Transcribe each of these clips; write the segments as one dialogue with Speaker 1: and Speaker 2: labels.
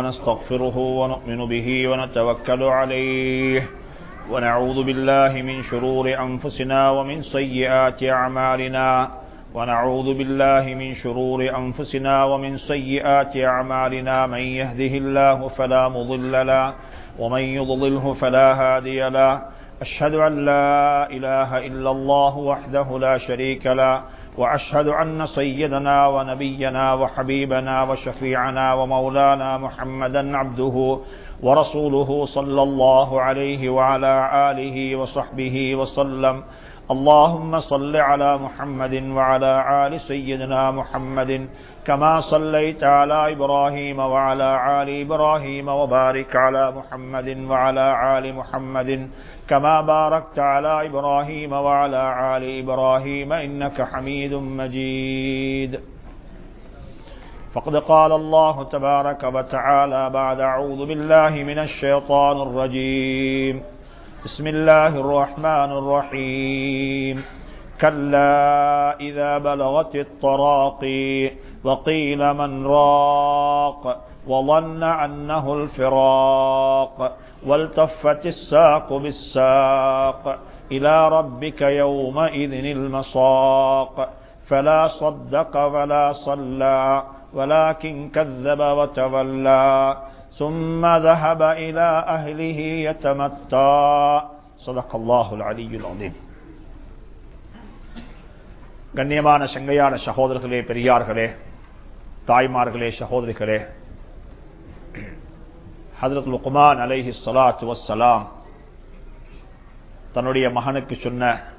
Speaker 1: ونستغفره ونؤمن به ونتوكل عليه ونعوذ بالله من شرور أنفسنا ومن سيئات أعمالنا ونعوذ بالله من شرور أنفسنا ومن سيئات أعمالنا من يهده الله فلا مضل له ومن يضلله فلا هادي له أشهد أن لا إله إلا الله وحده لا شريك له وأشهد أن سيدنا ونبينا وحبيبنا وشفيعنا ومولانا محمدا عبده ورسوله صلى الله عليه وعلى آله وصحبه وسلم اللهم صل على محمد وعلى آل سيدنا محمد كما صليت على إبراهيم وعلى آل إبراهيم وبارك على محمد وعلى آل محمد كما باركت على إبراهيم وعلى آل إبراهيم إنك حميد مجيد فقد قال الله تبارك وتعالى بعد أعوذ بالله من الشيطان الرجيم بسم الله الرحمن الرحيم كلا إذا بلغت الطراقي وقيل من راق وظن أنه الفراق والتفت الساق بالساق إلى ربك يومئذ المصاق فلا صدق ولا صلى ولكن كذب وتولى ثم ذهب إلى أهله يتمتع صدق الله العلي العظيم கண்ணியமான சங்கையான சகோதரர்களே பெரியார்களே தாய்மார்களே சகோதரிகளே ஹதரத் லுக்மான் அலைஹி சலாத்து வசலாம் தன்னுடைய மகனுக்கு சொன்ன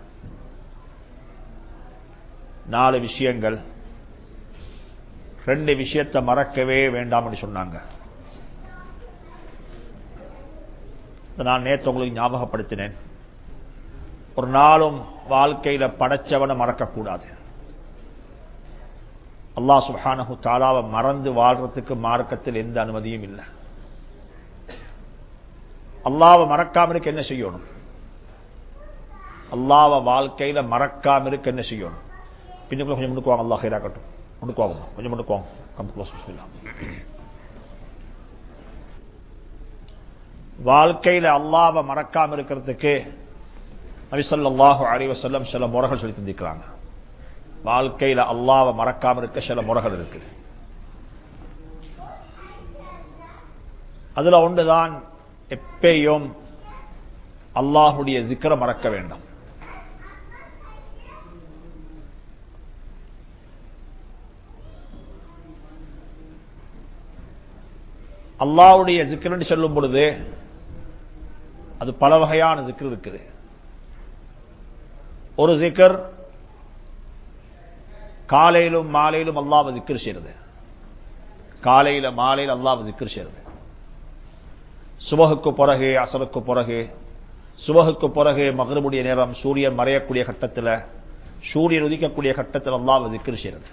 Speaker 1: நாலு விஷயங்கள் ரெண்டு விஷயத்தை மறக்கவே வேண்டாம் என்று சொன்னாங்க நான் நேற்று உங்களுக்கு ஞாபகப்படுத்தினேன் ஒரு நாளும் வாழ்க்கையில படைச்சவனை மறக்கக்கூடாது அல்லா சுஹானஹு தாலாவை மறந்து வாழ்றதுக்கு மார்க்கத்தில் எந்த அனுமதியும் இல்லை அல்லாவை மறக்காம இருக்க என்ன செய்யணும் அல்லாவை வாழ்க்கையில மறக்காம இருக்க என்ன செய்யணும் பின்னுக்குள்ள கொஞ்சம் முன்னுக்குவாங்க அல்லா ஹைராக்கட்டும் முன்னுக்குவாங்க கொஞ்சம் முன்னுக்குவாங்க கம்ப்ளீட் வாழ்க்கையில அல்லாவை மறக்காம இருக்கிறதுக்கு நபிசல்லாஹு அலிவசல்லம் சில முறைகள் சொல்லி தந்திருக்கிறாங்க வாழ்க்கையில அல்லாவை மறக்காம இருக்க சில முறைகள் இருக்கு அதுல ஒன்றுதான் எப்பயும் அல்லாஹுடைய ஜிக்கர மறக்க வேண்டாம் அல்லாவுடைய ஜிக்கர்னு சொல்லும் பொழுது அது பல வகையான ஜிக்கர் இருக்குது ஒரு ஜிக்கர் காலையிலும் மாலையிலும் அல்லாவை ஜிக்கர் செய்யறது காலையில மாலையில் அல்லாவை ஜிக்கர் செய்யறது சுபகுக்கு பிறகு அசலுக்கு பிறகு சுபகுக்கு பிறகு மகரமுடைய நேரம் சூரியன் மறையக்கூடிய கட்டத்தில் சூரியன் உதிக்கக்கூடிய கட்டத்தில் அல்லாவை ஜிக்கர் செய்யறது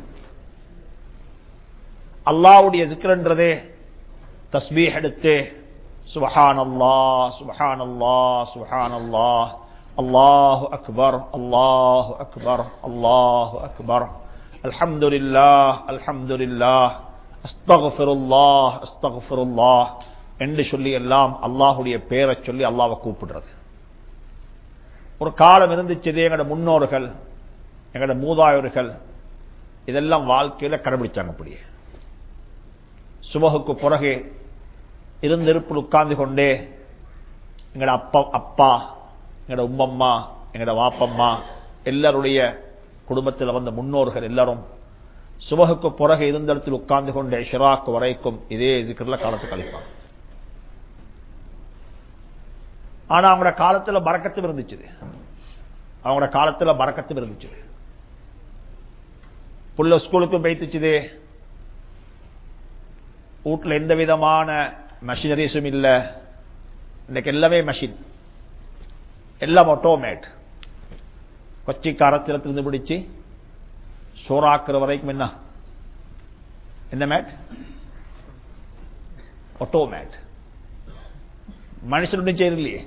Speaker 1: அல்லாவுடைய ஜிக்கர்ன்றதே தஸ்பீஹ் எடுத்து சுபஹான் அல்லா சுபஹான் அல்லா சுபஹான் அல்லா அல்லாஹு அக்பர் அல்லாஹு அக்பர் அல்லாஹு அக்பர் அல்ஹம்துலில்லாஹ் அல்ஹம்துலில்லாஹ் அஸ்தகுல்லாஹ் அஸ்தகுல்லாஹ் என்று சொல்லி எல்லாம் அல்லாஹுடைய பேரை சொல்லி அல்லாவை கூப்பிடுறது ஒரு காலம் இருந்துச்சதே எங்களோட முன்னோர்கள் எங்களோட மூதாயோர்கள் இதெல்லாம் வாழ்க்கையில கடைபிடிச்சாங்க அப்படியே சுபகுக்கு பிறகு இருந்திருப்பில் உட்கார்ந்து கொண்டே எங்களோட அப்பா அப்பா எங்களோட உம்மம்மா எங்களோட வாப்பம்மா எல்லாருடைய குடும்பத்தில் வந்த முன்னோர்கள் எல்லாரும் சுபகுக்கு பிறகு இருந்த இடத்தில் உட்கார்ந்து கொண்டே ஷிராக்கு வரைக்கும் இதே ஜிக்கர்ல காலத்தை கழிப்பாங்க ஆனா அவங்களோட காலத்துல பறக்கத்தும் இருந்துச்சு அவங்களோட காலத்துல பறக்கத்தும் இருந்துச்சு புள்ள ஸ்கூலுக்கும் பயிற்றுச்சுது வீட்டுல எந்த விதமான மெஷினரிஸும் இல்ல இன்னைக்கு எல்லாமே மெஷின் எல்லாம் ஆட்டோமேட் கொச்சி காரத்திலிருந்து பிடிச்சு சோறாக்குற வரைக்கும் என்ன என்ன மேட் ஆட்டோமேட் மனுஷனுடைய செய்யலையே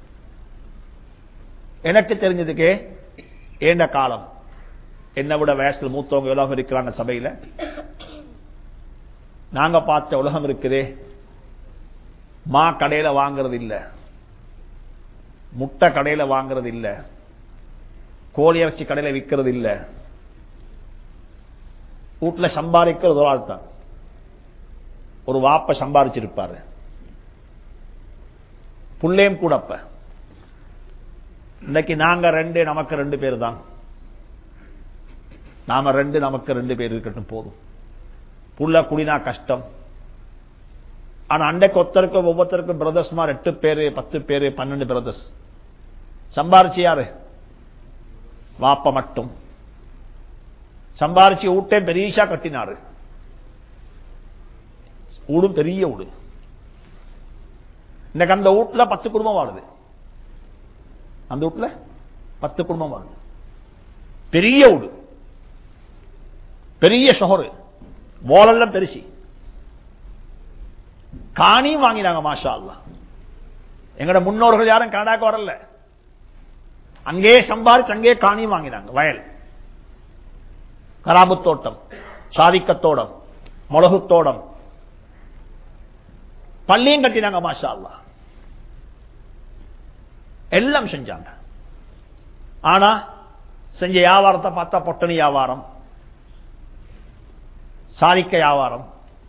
Speaker 1: எனக்கு தெரிஞ்சதுக்கு ஏண்ட காலம் என்னை விட வயசுல மூத்தவங்க எவ்வளவு இருக்கிறாங்க சபையில நாங்க பார்த்த உலகம் இருக்குதே மா கடையில வாங்குறது இல்ல முட்டை கடையில வாங்குறது இல்ல கோழி இறைச்சி கடையில விற்கிறது இல்ல வீட்டுல சம்பாதிக்கிறது ஒரு ஆள் தான் ஒரு வாப்ப சம்பாதிச்சிருப்பாரு புள்ளையும் கூட அப்ப இன்னைக்கு நாங்க ரெண்டு நமக்கு ரெண்டு பேர் தான் நாம ரெண்டு நமக்கு ரெண்டு பேர் இருக்கட்டும் போதும் புள்ள குடினா கஷ்டம் ஆனா அண்டைக்கு ஒருத்தருக்கும் ஒவ்வொருத்தருக்கும் பிரதர்ஸ் மாதிரி எட்டு பேரு பத்து பேரு பன்னெண்டு பிரதர்ஸ் சம்பாரிச்சு யாரு வாப்ப மட்டும் சம்பாரிச்சு ஊட்டே பெரியஷா கட்டினாரு ஊடும் பெரிய ஊடு இன்னைக்கு அந்த வீட்டுல பத்து குடும்பம் வாழுது அந்த வீட்டுல பத்து குடும்பம் வாழுது பெரிய வீடு பெரிய ஷொஹரு போலெல்லாம் பெருசி காணியும் வாங்கினாங்க மாஷா அல்லா எங்கட முன்னோர்கள் யாரும் கனடாக்கு வரல அங்கே சம்பாரிச்சு அங்கே காணியும் வாங்கினாங்க வயல் கராபு தோட்டம் சாதிக்கத்தோடம் மிளகு தோட்டம் பள்ளியும் கட்டினாங்க மாஷா அல்லா எல்லாம் செஞ்சாங்க ஆனா செஞ்ச வியாபாரத்தை பார்த்தா பொட்டணி வியாபாரம் சாதிக்க வியாபாரம்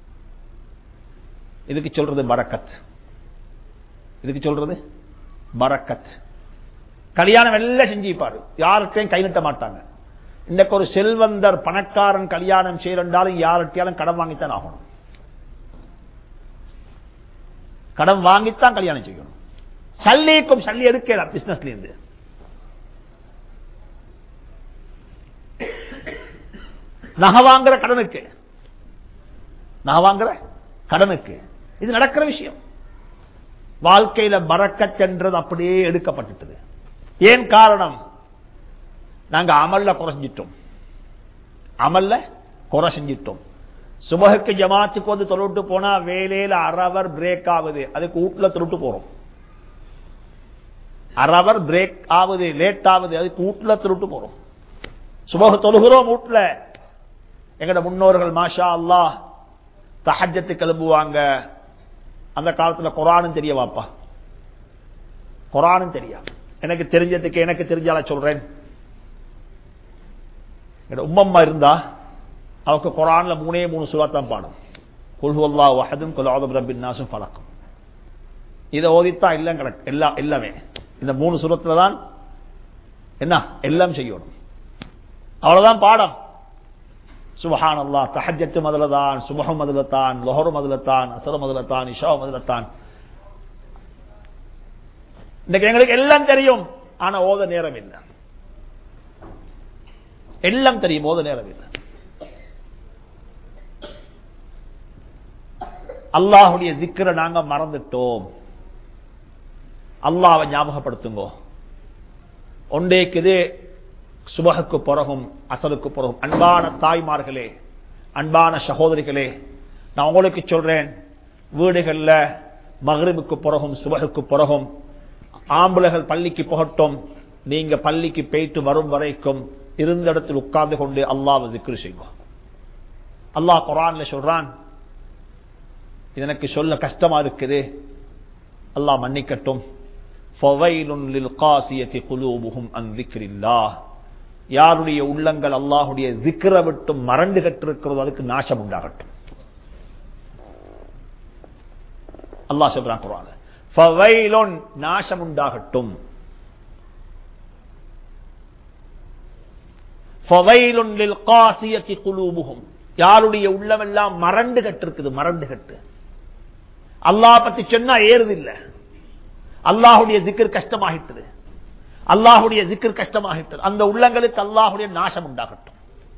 Speaker 1: இதுக்கு சொல்றது பரக்கத் இதுக்கு சொல்றது பரக்கத் கல்யாணம் எல்லாம் செஞ்சுப்பாரு யார்கிட்டையும் கை நீட்ட மாட்டாங்க இன்னைக்கு ஒரு செல்வந்தர் பணக்காரன் கல்யாணம் செய்யறாலும் யார்கிட்டையாலும் கடன் வாங்கித்தான் ஆகணும் கடன் வாங்கித்தான் கல்யாணம் செய்யணும் சல்லிக்கும் சல்லி எடுக்கலாம் பிசினஸ்ல இருந்து நகை வாங்குற கடனுக்கு நகை வாங்குற கடனுக்கு இது நடக்கிற விஷயம் வாழ்க்கையில பறக்கச்சென்றது அப்படியே எடுக்கப்பட்டுட்டது ஏன் காரணம் நாங்க அமல்ல குறைஞ்சிட்டோம் அமல்ல குறை செஞ்சிட்டோம் சுபகுக்கு ஜமாத்துக்கு வந்து தொழுட்டு போனா வேலையில அரவர் பிரேக் ஆகுது அதுக்கு வீட்டுல தொழுட்டு போறோம் அரவர் பிரேக் ஆகுது லேட் ஆகுது அதுக்கு வீட்டுல தொழுட்டு போறோம் சுபகு தொழுகிறோம் வீட்டுல எங்கட முன்னோர்கள் மாஷா அல்லா தஹஜத்து கிளம்புவாங்க அந்த காலத்துல குரானும் தெரிய வாப்பா குரானும் தெரியா எனக்கு தெரிஞ்சதுக்கு எனக்கு தெரிஞ்சால சொல்றேன் உம்மம்மா இருந்தா அவருக்கு குரான்ல மூணே மூணு சுவாத்தான் பாடும் குல்ஹுல்லா வஹதும் குலாதம் ரபின் நாசும் பழக்கம் இதை ஓதித்தான் எல்லாம் கிடக்கு எல்லாம் எல்லாமே இந்த மூணு சுரத்துல தான் என்ன எல்லாம் செய்யணும் அவ்வளவுதான் பாடம் சுபஹான் அல்லா தஹஜத்து முதல்ல தான் சுபகம் முதல்ல தான் லொஹரு முதல்ல தான் அசர முதல்ல தான் இஷா முதல்ல தான் இன்னைக்கு எங்களுக்கு எல்லாம் தெரியும் ஆனா ஓத நேரம் இல்லை எல்லாம் தெரியும் ஓத நேரம் இல்லை அல்லாஹுடைய சிக்கரை நாங்க மறந்துட்டோம் அல்லாவை ஞாபகப்படுத்துங்கோ ஒன்றேக்குது சுபகுக்கு பிறகும் அசலுக்கு பிறகும் அன்பான தாய்மார்களே அன்பான சகோதரிகளே நான் உங்களுக்கு சொல்றேன் வீடுகள்ல மகரிபுக்கு பிறகும் சுபகுக்கு பிறகும் ஆம்பளைகள் பள்ளிக்கு போகட்டும் நீங்க பள்ளிக்கு போயிட்டு வரும் வரைக்கும் இருந்த இடத்தில் உட்கார்ந்து கொண்டு அல்லாவை திக்ரு செய்வோம் அல்லாஹ் குரான்ல சொல்றான் எனக்கு சொல்ல கஷ்டமா இருக்குது அல்லாஹ் மன்னிக்கட்டும் யாருடைய உள்ளங்கள் அல்லாஹுடைய திக்ர விட்டு மறண்டு கட்டிருக்கிறதோ அதுக்கு நாசம் உண்டாகட்டும் அல்லாஹ் சொல்றான் குரான் நாசம் உண்டாகட்டும் யாருடைய உள்ளமெல்லாம் மறண்டு கட்டிருக்குது மறண்டு கட்டு அல்லாஹ் பத்தி சொன்னா ஏறுது இல்ல அல்லாஹுடைய ஜிக்கர் கஷ்டமாகிட்டது அல்லாஹுடைய ஜிக்கர் கஷ்டமாகிட்டது அந்த உள்ளங்களுக்கு அல்லாஹுடைய நாசம் உண்டாகட்டும்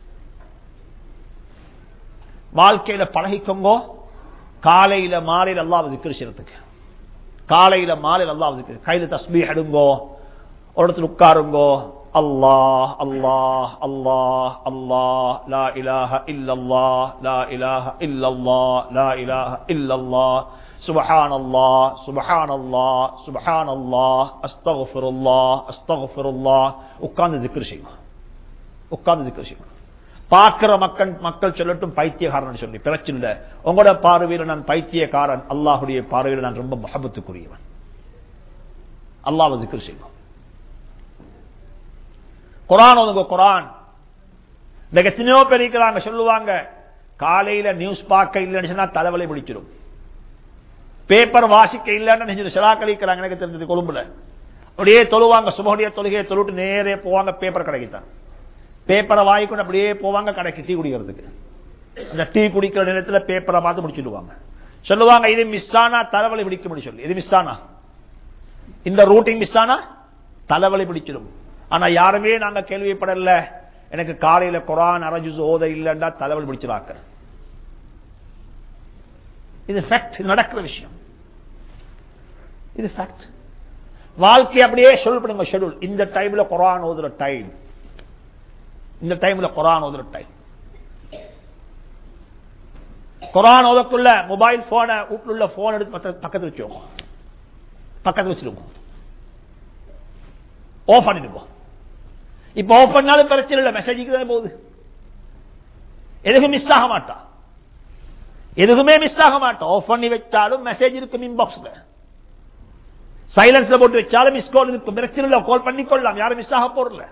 Speaker 1: வாழ்க்கையில பழகிக்கோங்கோ காலையில மாலையில் அல்லாஹ் ஜிக்கர் செய்யறதுக்கு காலையில மாலையில் அல்லாஹ் ஜிக்கர் கையில தஸ்மீ எடுங்கோ ஒரு இடத்துல உட்காருங்கோ அல்லாஹ் அல்லாஹ் அல்லாஹ் அல்லாஹ் லா இலாஹ இல்லல்லாஹ் லா இலாஹ இல்லல்லாஹ் லா இலாஹ இல்லல்லாஹ் சுபஹான் அல்லாஹ் சுபஹான் அல்லாஹ் சுபஹான் அல்லாஹ் அஸ்தகுஃபிருல்லாஹ் அஸ்தகுஃபிருல்லாஹ் உட்கார்ந்து திக்ர் செய்வோம் உட்கார்ந்து திக்ர் செய்வோம் பார்க்கிற மக்கள் மக்கள் சொல்லட்டும் பைத்தியக்காரன் சொல்லி பிரச்சனை இல்ல உங்களோட பார்வையில் நான் பைத்தியக்காரன் அல்லாஹுடைய பார்வையில் நான் ரொம்ப மகபத்துக்குரியவன் அல்லாஹ் ஜிக்ர் செய்வோம் குரான் ஒதுங்க குரான் இந்த எத்தனையோ பேர் இருக்கிறாங்க சொல்லுவாங்க காலையில நியூஸ் பார்க்க இல்லைன்னு சொன்னா தலைவலி பிடிச்சிடும் பேப்பர் வாசிக்க இல்லைன்னு சிலா கழிக்கிறாங்க எனக்கு தெரிஞ்சது கொழும்புல அப்படியே தொழுவாங்க சுபகுடைய தொழுகையை தொழுட்டு நேரே போவாங்க பேப்பர் கடைக்குத்தான் பேப்பரை வாங்கிக்கொண்டு அப்படியே போவாங்க கடைக்கு டீ குடிக்கிறதுக்கு அந்த டீ குடிக்கிற நேரத்தில் பேப்பரை பார்த்து முடிச்சுடுவாங்க சொல்லுவாங்க இது மிஸ் ஆனா தலைவலி பிடிக்க முடியும் சொல்லி இது மிஸ் ஆனா இந்த ரூட்டிங் மிஸ் ஆனா தலைவலி பிடிச்சிடும் ஆனா யாருமே நாங்க கேள்விப்படல எனக்கு காலையில குரான் அரஜு ஓத இல்லைன்னா தலைவலி பிடிச்சிடாக்க இது ஃபேக்ட் நடக்கிற விஷயம் இது ஃபேக்ட் வாழ்க்கை அப்படியே ஷெடியூல் பண்ணுங்க ஷெடியூல் இந்த டைம்ல குரான் ஓதுற டைம் இந்த டைம்ல குரான் ஓதுற டைம் குரான் ஓதக்குள்ள மொபைல் போன வீட்டுல போன் எடுத்து பக்கத்தில் வச்சுக்கோங்க பக்கத்தில் வச்சிருக்கோம் ஓஃப் பண்ணிடுவோம் இப்ப ஓஃப் பண்ணாலும் பிரச்சனை இல்லை மெசேஜுக்கு தானே போகுது எதுக்கும் மிஸ் ஆக மாட்டான் எதுக்குமே மிஸ் ஆக மாட்டோம் ஆஃப் பண்ணி வச்சாலும் மெசேஜ் இருக்கும் இன்பாக்ஸ்ல சைலன்ஸ்ல போட்டு வச்சாலும் மிஸ் கால் இருக்கும் பிரச்சனை இல்லை கால் பண்ணிக்கொள்ளலாம் யாரும் மிஸ் ஆக போறல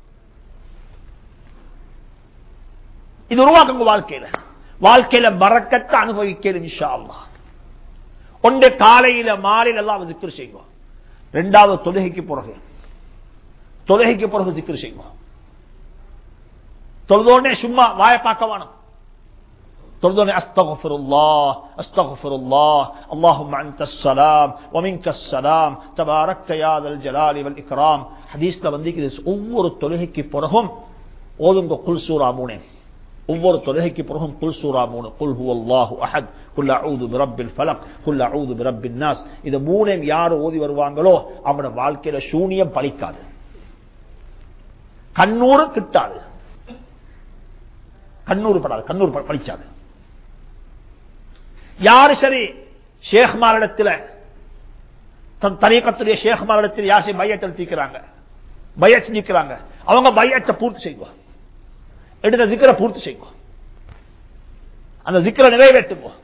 Speaker 1: இது உருவாக்குங்க வாழ்க்கையில வாழ்க்கையில மறக்கத்தை அனுபவிக்கிறது இன்ஷா அல்லா ஒன்று காலையில மாலையில எல்லாம் ஜிக்ரு செய்வோம் ரெண்டாவது தொழுகைக்கு பிறகு தொழுகைக்கு பிறகு ஜிக்ரு செய்வோம் தொழுதோடனே சும்மா வாய பார்க்க வேணும் தொழுதோடனே அஸ்தகுஃபிருல்லா அஸ்தகுஃபிருல்லா அல்லாஹும் அன்த ஸலாம் வமின்க ஸலாம் தபாரக்த யா தல் ஜலாலி வல் இக்ராம் ஹதீஸ்ல வந்து ஒவ்வொரு தொழுகைக்கு பிறகும் ஓதுங்க குல் சூரா மூணே ஒவ்வொரு தொழுகைக்கு பிறகும் குல் சூரா மூணு குல் ஹு அல்லாஹு அஹத் குல் அஊது பிரப்பில் ஃபலக் குல் அஊது பிரப்பின் நாஸ் இது மூணையும் யார் ஓதி வருவாங்களோ அவனோட வாழ்க்கையில சூனியம் பலிக்காது கண்ணூறு கிட்டாது கண்ணூறு படாது கண்ணூர் பழிச்சாது யாரு சரி ஷேக்மாரிடத்தில் தன் தரீக்கத்துடைய ஷேக்மாரிடத்தில் யாசி பையத்தை தீக்கிறாங்க பைய செஞ்சுக்கிறாங்க அவங்க பையத்தை பூர்த்தி செய்வோம் எடுத்த ஜிக்கரை பூர்த்தி செய்வோம் அந்த ஜிக்கரை நிறைவேற்றுவோம்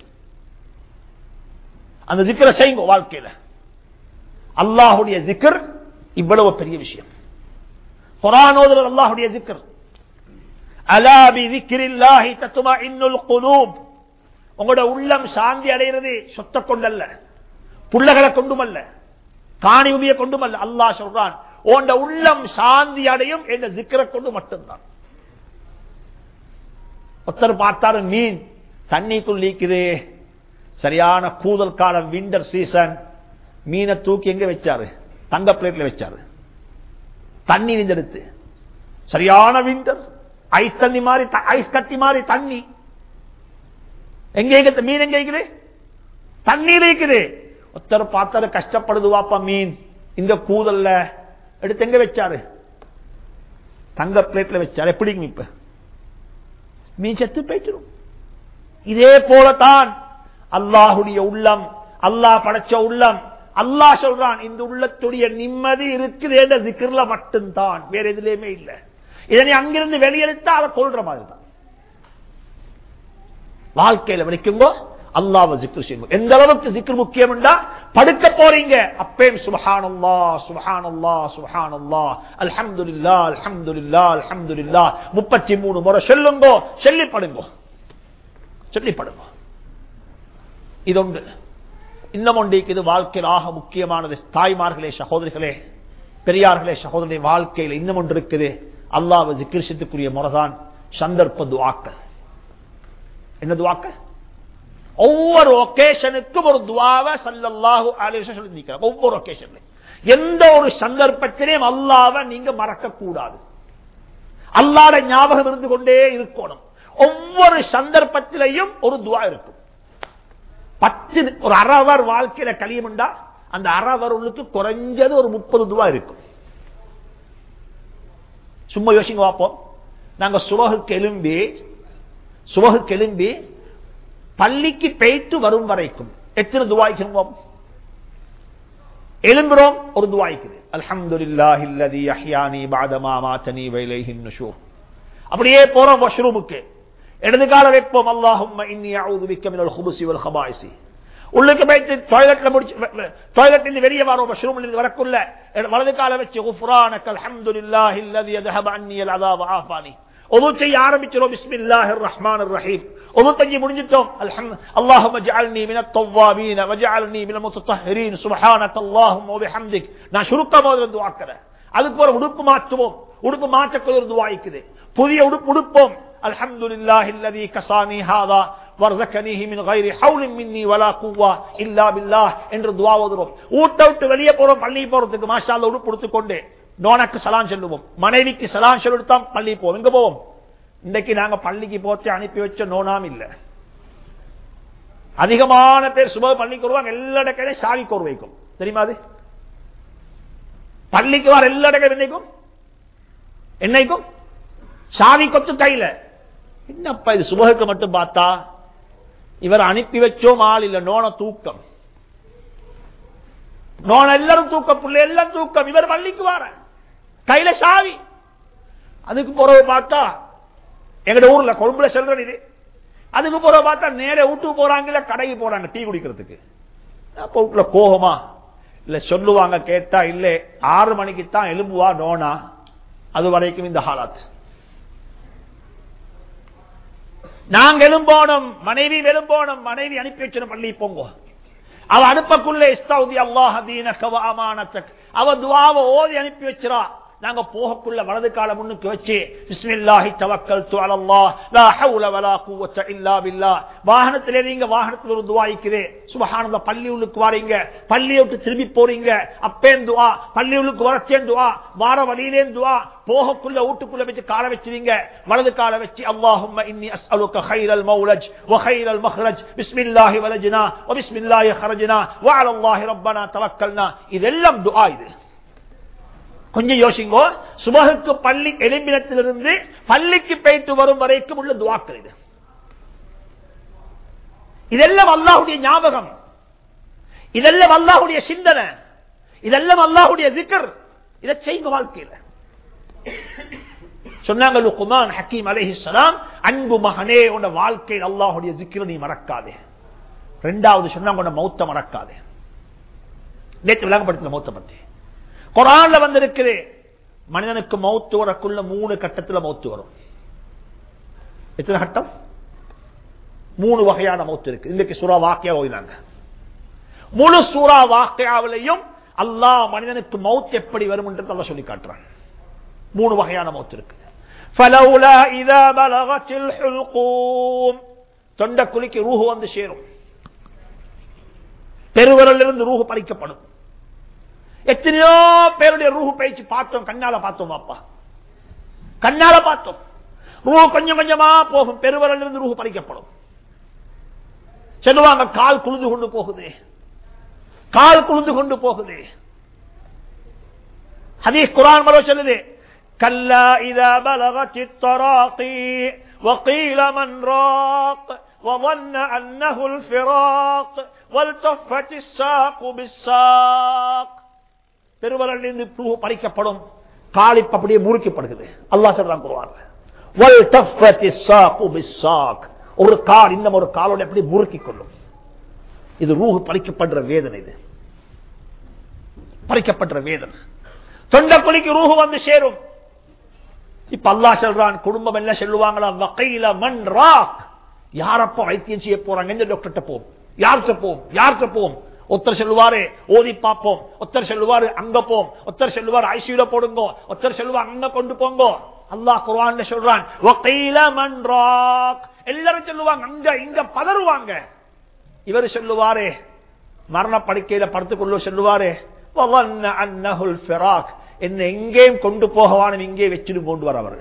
Speaker 1: அந்த ஜிக்கரை செய்யுங்க வாழ்க்கையில அல்லாஹுடைய ஜிக்கர் இவ்வளவு பெரிய விஷயம் குரானோதர் அல்லாஹுடைய ஜிக்கர் அலா பி திக்ரில்லாஹி தத்மஇன்னுல் குலூப் உங்களோட உள்ளம் சாந்தி அடைகிறது சொத்த கொண்டல்ல புள்ளகளை கொண்டுமல்ல காணி உபிய கொண்டுமல்ல அல்லாஹ் சொல்றான் உண்ட உள்ளம் சாந்தி அடையும் என்ற ஜிக்கரை கொண்டு மட்டும்தான் ஒருத்தர் பார்த்தாரு மீன் தண்ணிக்குள் நீக்குது சரியான கூதல் காலம் விண்டர் சீசன் மீனை தூக்கி எங்க வச்சாரு தங்க பிளேட்ல வச்சாரு தண்ணி நின்றெடுத்து சரியான விண்டர் ஐஸ் தண்ணி மாதிரி ஐஸ் கட்டி மாதிரி தண்ணி எங்க மீன் எங்க இருக்குது தண்ணீர் இருக்குது ஒருத்தர் பார்த்தாரு கஷ்டப்படுது வாப்பா மீன் இந்த கூதல்ல எடுத்து எங்க வச்சாரு தங்க பிளேட்ல வச்சாரு எப்படிங்க இப்ப மீன் செத்து போயிட்டு இதே போலதான் அல்லாஹுடைய உள்ளம் அல்லாஹ் படைச்ச உள்ளம் அல்லாஹ் சொல்றான் இந்த உள்ளத்துடைய நிம்மதி இருக்குது என்ற சிக்கர்ல மட்டும்தான் வேற எதுலயுமே இல்லை இதனை அங்கிருந்து வெளியெடுத்தா அதை கொள்ற மாதிரி தான் வாழ்க்கையில விളിக்கும்போ அல்லாவை ஜிக்ரு செய்யும் எந்த அளவுக்கு ஜிக்ரு முக்கியம் என்றா படுக்க போறீங்க அப்பேம் சுபஹானல்லா சுபஹானல்லா சுபஹானல்லா அல்ஹம்துலில்லா அல்ஹம்துலில்லா அல்ஹம்துலில்லா முப்பத்தி மூணு முறை சொல்லுங்கோ சொல்லிப்படுங்கோ சொல்லிப்படுங்கோ இதொன்று இன்னும் ஒன்றைக்கு இது வாழ்க்கையில் ஆக முக்கியமானது தாய்மார்களே சகோதரிகளே பெரியார்களே சகோதரி வாழ்க்கையில் இன்னும் ஒன்று இருக்குது அல்லாவை ஜிக்கிரிசத்துக்குரிய முறைதான் சந்தர்ப்ப துவாக்கள் என்ன துவாக்கள் ஒவ்வொரு ஒகேஷனுக்கும் ஒரு துவாவை சல்லல்லாஹு அலைஹி சொல்லி நிற்கிறார் ஒவ்வொரு ஒகேஷன்ல எந்த ஒரு சந்தர்ப்பத்திலையும் அல்லாவை நீங்க மறக்க கூடாது அல்லாட ஞாபகம் இருந்து கொண்டே இருக்கணும் ஒவ்வொரு சந்தர்ப்பத்திலையும் ஒரு துவா இருக்கும் பத்து ஒரு அறவர் வாழ்க்கையில கழியும்டா அந்த அறவர்களுக்கு குறைஞ்சது ஒரு முப்பது துவா இருக்கும் சும்மா யோசிங்க பார்ப்போம் நாங்க சுபகுக்கு எலும்பி சுபகுக்கு எலும்பி பள்ளிக்கு பெய்த்து வரும் வரைக்கும் எத்தனை துவாய்க்கிறோம் எலும்புறோம் ஒரு துவாய்க்குது அல்ஹம்துலில்லாஹி அல்லதி அஹ்யானி பஅதமா மாதனி வைலைஹி நுஷூர் அப்படியே போறோம் வாஷ்ரூமுக்கு இடது கால வைப்போம் அல்லாஹும் இன்னி அவுது பிக்க மினல் ஹுபுசி வல் ஹபாயிசி உள்ளுக்கு போயிட்டு டாய்லெட்ல முடிச்சு டாய்லெட் இருந்து வெளியே வரோம் வாஷ்ரூம்ல இருந்து வரக்குள்ள வலது கால வச்சு குஃப்ரானக அல்ஹம்துலில்லாஹி அல்லதி யذهب عني العذاب وعافاني ஒது செய்ய ஆரம்பிச்சிரோம் பிஸ்மில்லாஹிர் ரஹ்மானிர் ரஹீம் ஒது செஞ்சு முடிஞ்சிட்டோம் அல்ஹம் அல்லாஹும்ம ஜஅல்னி மினத் தவ்வாபீன வஜஅல்னி மினல் முத்தஹஹிரீன் சுப்ஹானக அல்லாஹும்ம வபிஹம்திக் நான் சுருக்கமா ஒரு துஆ கறேன் அதுக்கு ஒரு உடுப்பு மாற்றுவோம் உடுப்பு மாற்றக்கூடிய ஒரு துஆ இருக்குது புதிய உடுப்பு உடுப்போம் அல்ஹம்துலில்லாஹி அல்லதி கசானி ஹாதா வர்ஸகனிஹி மின் கைரி ஹவுலின் மின்னி வலா குவ்வா இல்லா பில்லாஹ் என்று துஆ ஓதுறோம் ஊட்ட விட்டு வெளியே போறோம் பள்ளி போறதுக்கு மாஷா அல்லாஹ் உடுப்பு உடுத்துக்கொண்டு நோனக்கு சலான் சொல்லுவோம் மனைவிக்கு சலான் சொல்லித்தான் பள்ளி போவோம் எங்க போவோம் இன்னைக்கு நாங்க பள்ளிக்கு போச்சு அனுப்பி வச்ச நோனாம் இல்ல அதிகமான பேர் சுப பள்ளிக்கு வருவாங்க எல்லா இடக்கையும் சாவி கோர் வைக்கும் தெரியுமா அது பள்ளிக்கு வர எல்லா இடக்கையும் என்னைக்கும் என்னைக்கும் சாவி கொத்து கையில என்னப்பா இது சுபகுக்கு மட்டும் பார்த்தா இவர் அனுப்பி வச்சோம் ஆள் இல்ல நோன தூக்கம் நோன எல்லாரும் தூக்கம் புள்ள எல்லாம் தூக்கம் இவர் பள்ளிக்கு வார கையில சாவி அதுக்கு பிறகு பார்த்தா எங்கட ஊர்ல கொழும்புல செல்றேன் இது அதுக்கு பிறகு பார்த்தா நேர வீட்டுக்கு போறாங்கல்ல கடைக்கு போறாங்க டீ குடிக்கிறதுக்கு அப்ப வீட்டுல கோபமா இல்ல சொல்லுவாங்க கேட்டா இல்ல ஆறு மணிக்கு தான் எலும்புவா நோனா அது வரைக்கும் இந்த ஹாலாத் நாங்க எலும்போனோம் மனைவி வெளும்போனோம் மனைவி அனுப்பி வச்சிடும் பள்ளி போங்க அவ அனுப்பக்குள்ள இஸ்தௌதி அல்லாஹ் தீனக வ அமானத்தக் அவ துஆவை ஓதி அனுப்பி வச்சிரா நாங்க போகக்குள்ள வலது கால முன்னுக்கு வச்சு பிஸ்மில்லாஹி தவக்கல்து அலல்லாஹ் லா ஹவுல வலா குவத்த இல்லா பில்லாஹ் வாகனத்திலே நீங்க வாகனத்துல ஒரு துஆ இருக்குது சுப்ஹானல்லாஹ் பள்ளி உள்ளுக்கு வாரீங்க பள்ளியை விட்டு திரும்பி போறீங்க அப்பேன் துஆ பள்ளி உள்ளுக்கு வரச்சேன் துஆ வார வழியிலே துஆ போகக்குள்ள வீட்டுக்குள்ள வச்சு கால வச்சிருங்க வலது கால வச்சு அல்லாஹும்ம இன்னி அஸ்அலுக கைரல் மௌலஜ் வ கைரல் மஹ்ரஜ் பிஸ்மில்லாஹி வலஜ்னா வ பிஸ்மில்லாஹி ஹரஜ்னா வ அலல்லாஹி ரப்பனா தவக்கல்னா இதெல்லாம் துஆ இது கொஞ்சம் யோசிங்கோ சுபகுக்கு பள்ளி எலும்பினத்திலிருந்து பள்ளிக்கு போயிட்டு வரும் வரைக்கும் உள்ள துவாக்கள் இது இதெல்லாம் அல்லாஹுடைய ஞாபகம் இதெல்லாம் அல்லாஹுடைய சிந்தனை இதெல்லாம் அல்லாஹுடைய ஜிக்கர் இதை செய்யுங்க வாழ்க்கையில சொன்னாங்க லுக்குமான் ஹக்கீம் அலைஹிஸ்ஸலாம் அன்பு மகனே உன்ன வாழ்க்கையில் அல்லாஹுடைய ஜிக்கிர நீ மறக்காதே ரெண்டாவது சொன்னாங்க உன்ன மௌத்த மறக்காதே நேற்று விளங்கப்படுத்தின மௌத்த பத்தி குரான்ல வந்திருக்குது மனிதனுக்கு மௌத்து வரக்குள்ள மூணு கட்டத்துல மௌத்து வரும் எத்தனை கட்டம் மூணு வகையான மௌத்து இருக்கு இன்னைக்கு சூறா வாக்கியா ஓய்னாங்க முழு சூறா வாக்கியாவிலையும் அல்லாஹ் மனிதனுக்கு மௌத் எப்படி வரும் என்று அல்லா சொல்லி காட்டுறான் மூணு வகையான மௌத்து இருக்கு فلولا اذا بلغت الحلقوم தொண்ட குளிக்கு ரூஹு வந்து சேரும் பெருவரிலிருந்து ரூஹு பறிக்கப்படும் எத்தனையோ பேருடைய ரூஹு பயிற்சி பார்த்தோம் கண்ணால பார்த்தோம் அப்பா கண்ணால பார்த்தோம் ரூஹு கொஞ்சம் கொஞ்சமா போகும் பெருவரிலிருந்து ரூஹு பறிக்கப்படும் சொல்லுவாங்க கால் குளிந்து கொண்டு போகுது கால் குளிந்து கொண்டு போகுது ஹதீஸ் குரான் மரோ சொல்லுது كلا إذا بلغت التراقي وقيل من راق وظن أنه الفراق والتفت الساق بالساق பெருவரிலிருந்து பூ பறிக்கப்படும் காலிப் அப்படியே முறுக்கப்படுகிறது அல்லாஹ் சொல்றான் குருவான் ஒரு கால் இன்னும் ஒரு காலோட எப்படி முறுக்கிக் கொள்ளும் இது ரூஹு பறிக்கப்படுற வேதனை இது பறிக்கப்படுற வேதனை தொண்ட குழிக்கு ரூஹு வந்து சேரும் இப்ப அல்லா சொல்றான் குடும்பம் என்ன சொல்லுவாங்களா வகையில மண் ராக் யாரப்ப வைத்தியம் செய்ய போறாங்க எந்த டாக்டர்கிட்ட போம் யார்கிட்ட போம் யார்கிட்ட போம் ஒருத்தர் சொல்லுவாரு ஓதி பார்ப்போம் ஒருத்தர் சொல்லுவாரு அங்க போம் ஒருத்தர் சொல்லுவாரு ஐசியூல போடுங்க ஒருத்தர் சொல்லுவார் அங்க கொண்டு போங்க அல்லாஹ் குர்ஆன் சொல்றான் வகையில மண் ராக் எல்லாரும் சொல்லுவாங்க அங்க இங்க பதறுவாங்க இவர் சொல்லுவாரு மரண படுக்கையில படுத்துக்கொள்ள சொல்லுவாரு அன்னஹுல் ஃபிராக் என்ன எங்கேயும் கொண்டு போகவானும் இங்கே வச்சுட்டு கொண்டு வரவர்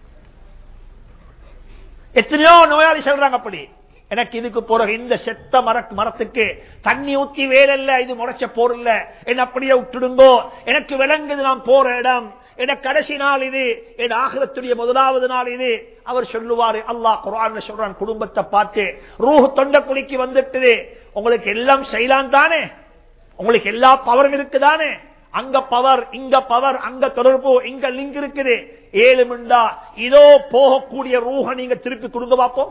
Speaker 1: எத்தனையோ நோயாளி சொல்றாங்க அப்படி எனக்கு இதுக்கு பிறகு இந்த செத்த மர மரத்துக்கு தண்ணி ஊத்தி வேலைல்ல இது முறைச்ச போர் இல்ல என்ன அப்படியே விட்டுடுங்கோ எனக்கு விளங்குது நான் போற இடம் என கடைசி நாள் இது என் ஆகிரத்துடைய முதலாவது நாள் இது அவர் சொல்லுவாரு அல்லாஹ் குரான் சொல்றான் குடும்பத்தை பார்த்து ரூஹ் தொண்ட குழிக்கு வந்துட்டு உங்களுக்கு எல்லாம் செய்யலாம் தானே உங்களுக்கு எல்லா பவரும் இருக்குதானே அங்க பவர் இங்க பவர் அங்க தொடர்பு இங்க லிங்க் இருக்குது ஏழு மிண்டா இதோ போகக்கூடிய ரூஹ நீங்க திருப்பி கொடுங்க பார்ப்போம்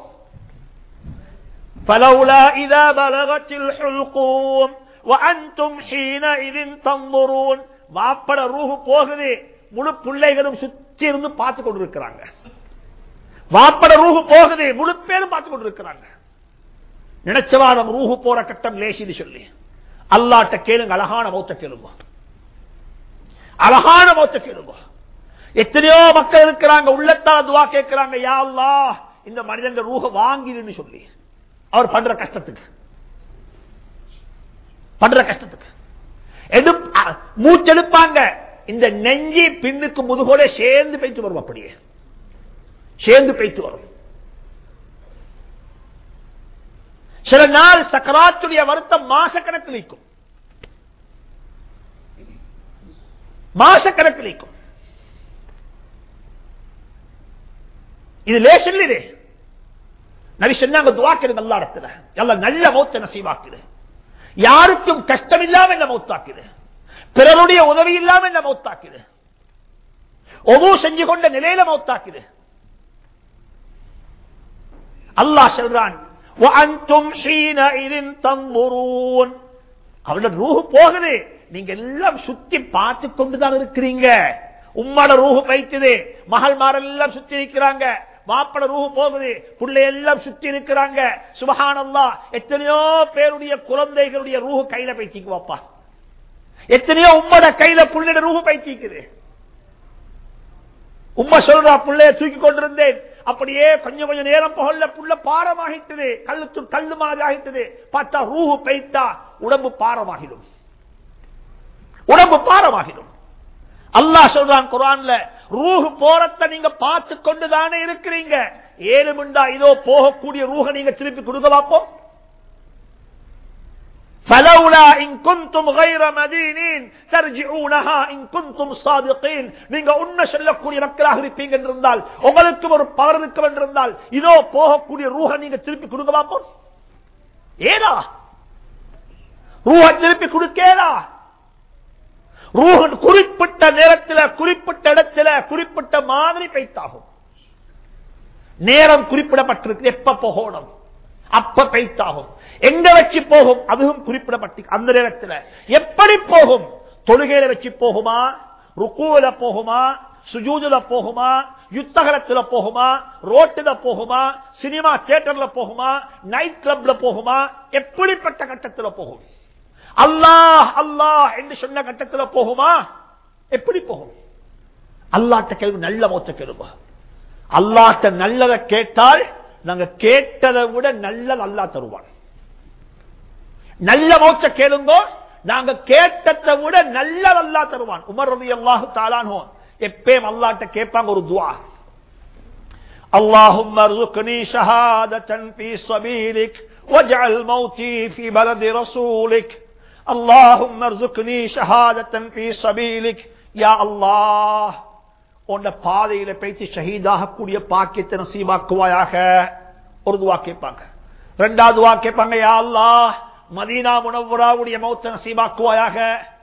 Speaker 1: فلولا إذا بلغت الحلقوم وأنتم حينئذ تنظرون வாப்பட ரூஹு போகுது முழு பிள்ளைகளும் சுற்றி இருந்து பார்த்து கொண்டிருக்கிறாங்க வாப்பட ரூஹு போகுது முழு பேரும் பார்த்து கொண்டிருக்கிறாங்க நினைச்சவாதம் ரூஹு போற கட்டம் லேசின்னு சொல்லி அல்லாட்ட கேளுங்க அழகான மௌத்த கேளுங்க அழகான மௌத்த கேளுங்க எத்தனையோ மக்கள் இருக்கிறாங்க உள்ளத்தால் துவா கேட்கிறாங்க யா அல்லாஹ் இந்த மனிதன் ரூஹ வாங்கிடுன்னு சொல்லி அவர் பண்ற கஷ்டத்துக்கு பண்ற கஷ்டத்துக்கு எடு- அ- மூச்செடுப்பாங்க இந்த நெஞ்சி பின்னுக்கு முதுகோட சேர்ந்து போயிட்டு வரும் அப்படியே சேர்ந்து போயிட்டு வரும் சில நாள் சக்கராத்துடைய வருத்தம் மாசக்கணக்கில் இருக்கும் மாசக்கணக்கில் இருக்கும் இது லேசன் இது நபி சொன்னாங்க துவாக்கிடு நல்ல இடத்துல எல்லாம் நல்ல மௌத்த நசீவாக்குது யாருக்கும் கஷ்டம் இல்லாம என்ன மௌத்தாக்குது பிறருடைய உதவி இல்லாம என்ன மௌத்தாக்குது ஒவ்வொரு செஞ்சு கொண்ட நிலையில மௌத்தாக்குது அல்லாஹ் சொல்றான் وَأَنْتُمْ حِينَئِذٍ تَنْظُرُونَ அவரோட ரூஹு போகுது நீங்க எல்லாம் சுத்தி பார்த்து கொண்டுதான் இருக்கிறீங்க உம்மோட ரூஹு பைத்துது மகள்மாரெல்லாம் சுத்தி இருக்கிறாங்க மாப்பட ரூஹு போகுது புள்ளை எல்லாம் சுத்தி இருக்கிறாங்க சுபஹானல்லா எத்தனையோ பேருடைய குழந்தைகளுடைய ரூஹு கையில பைத்திக்குவாப்பா எத்தனையோ உம்மோட கையில புள்ளையோட ரூஹு பைத்திக்குது உம்மா சொல்றா புள்ளைய தூக்கி கொண்டிருந்தேன் அப்படியே கொஞ்சம் கொஞ்சம் நேரம் போகல புள்ள பாரமாகிட்டது கல்லு கல்லு மாதிரி ஆகிட்டது பார்த்தா ரூஹு பைத்தா உடம்பு பாரமாகிடும் உடம்பு பாரமாகிடும் அல்லாஹ் சொல்றான் குரான்ல ரூஹு போறத நீங்க பார்த்து கொண்டுதானே இருக்கிறீங்க ஏழு மிண்டா இதோ போகக்கூடிய ரூஹ நீங்க திருப்பி கொடுக்க பார்ப்போம் فلولا إن كنتم غير مدينين ترجعونها إن كنتم صادقين நீங்க உண்மை சொல்லக்கூடிய மக்களாக இருப்பீங்க என்றிருந்தால் உங்களுக்கு ஒரு பவர் இருக்கும் என்றிருந்தால் இதோ போகக்கூடிய ரூஹ நீங்க திருப்பி கொடுக்க பார்ப்போம் ஏதா ரூஹ திருப்பி கொடுக்கேதா ரூஹன் குறிப்பிட்ட நேரத்தில் குறிப்பிட்ட இடத்துல குறிப்பிட்ட மாதிரி பைத்தாகும் நேரம் குறிப்பிடப்பட்டிருக்கு எப்ப போகணும் அப்ப பைத்தாகும் எங்க வச்சு போகும் அதுவும் குறிப்பிடப்பட்டு அந்த நேரத்தில் எப்படி போகும் தொழுகையில வச்சு போகுமா ருக்கூல போகுமா சுஜூதுல போகுமா யுத்தகலத்துல போகுமா ரோட்டுல போகுமா சினிமா தியேட்டர்ல போகுமா நைட் கிளப்ல போகுமா எப்படிப்பட்ட கட்டத்துல போகும் அல்லாஹ் அல்லாஹ் என்று சொன்ன கட்டத்துல போகுமா எப்படி போகும் அல்லாட்ட கேள்வி நல்ல மொத்த கேளுங்க அல்லாட்ட நல்லதை கேட்டால் நாங்க கேட்டதை விட நல்லது அல்லா தருவான் நல்ல மௌச்ச கேளுங்க நாங்க கேட்டதை விட நல்லது அல்லா தருவான் உமர் ரவி அல்லாஹு தாலானோ எப்பயும் அல்லாட்ட கேட்பாங்க ஒரு துவா اللهم ارزقني شهادة في سبيلك واجعل موتي في بلد رسولك اللهم ارزقني شهادة في سبيلك يا الله உன்ன பாதையில பேசி ஷஹீதாக கூடிய பாக்கியத்தை நசீபாக்குவாயாக ஒரு துவா கேட்பாங்க ரெண்டாவது துவா கேட்பாங்க யா அல்லாஹ் மதீனா முனவராவுடைய மௌத்த நசீபாக்குவாயாக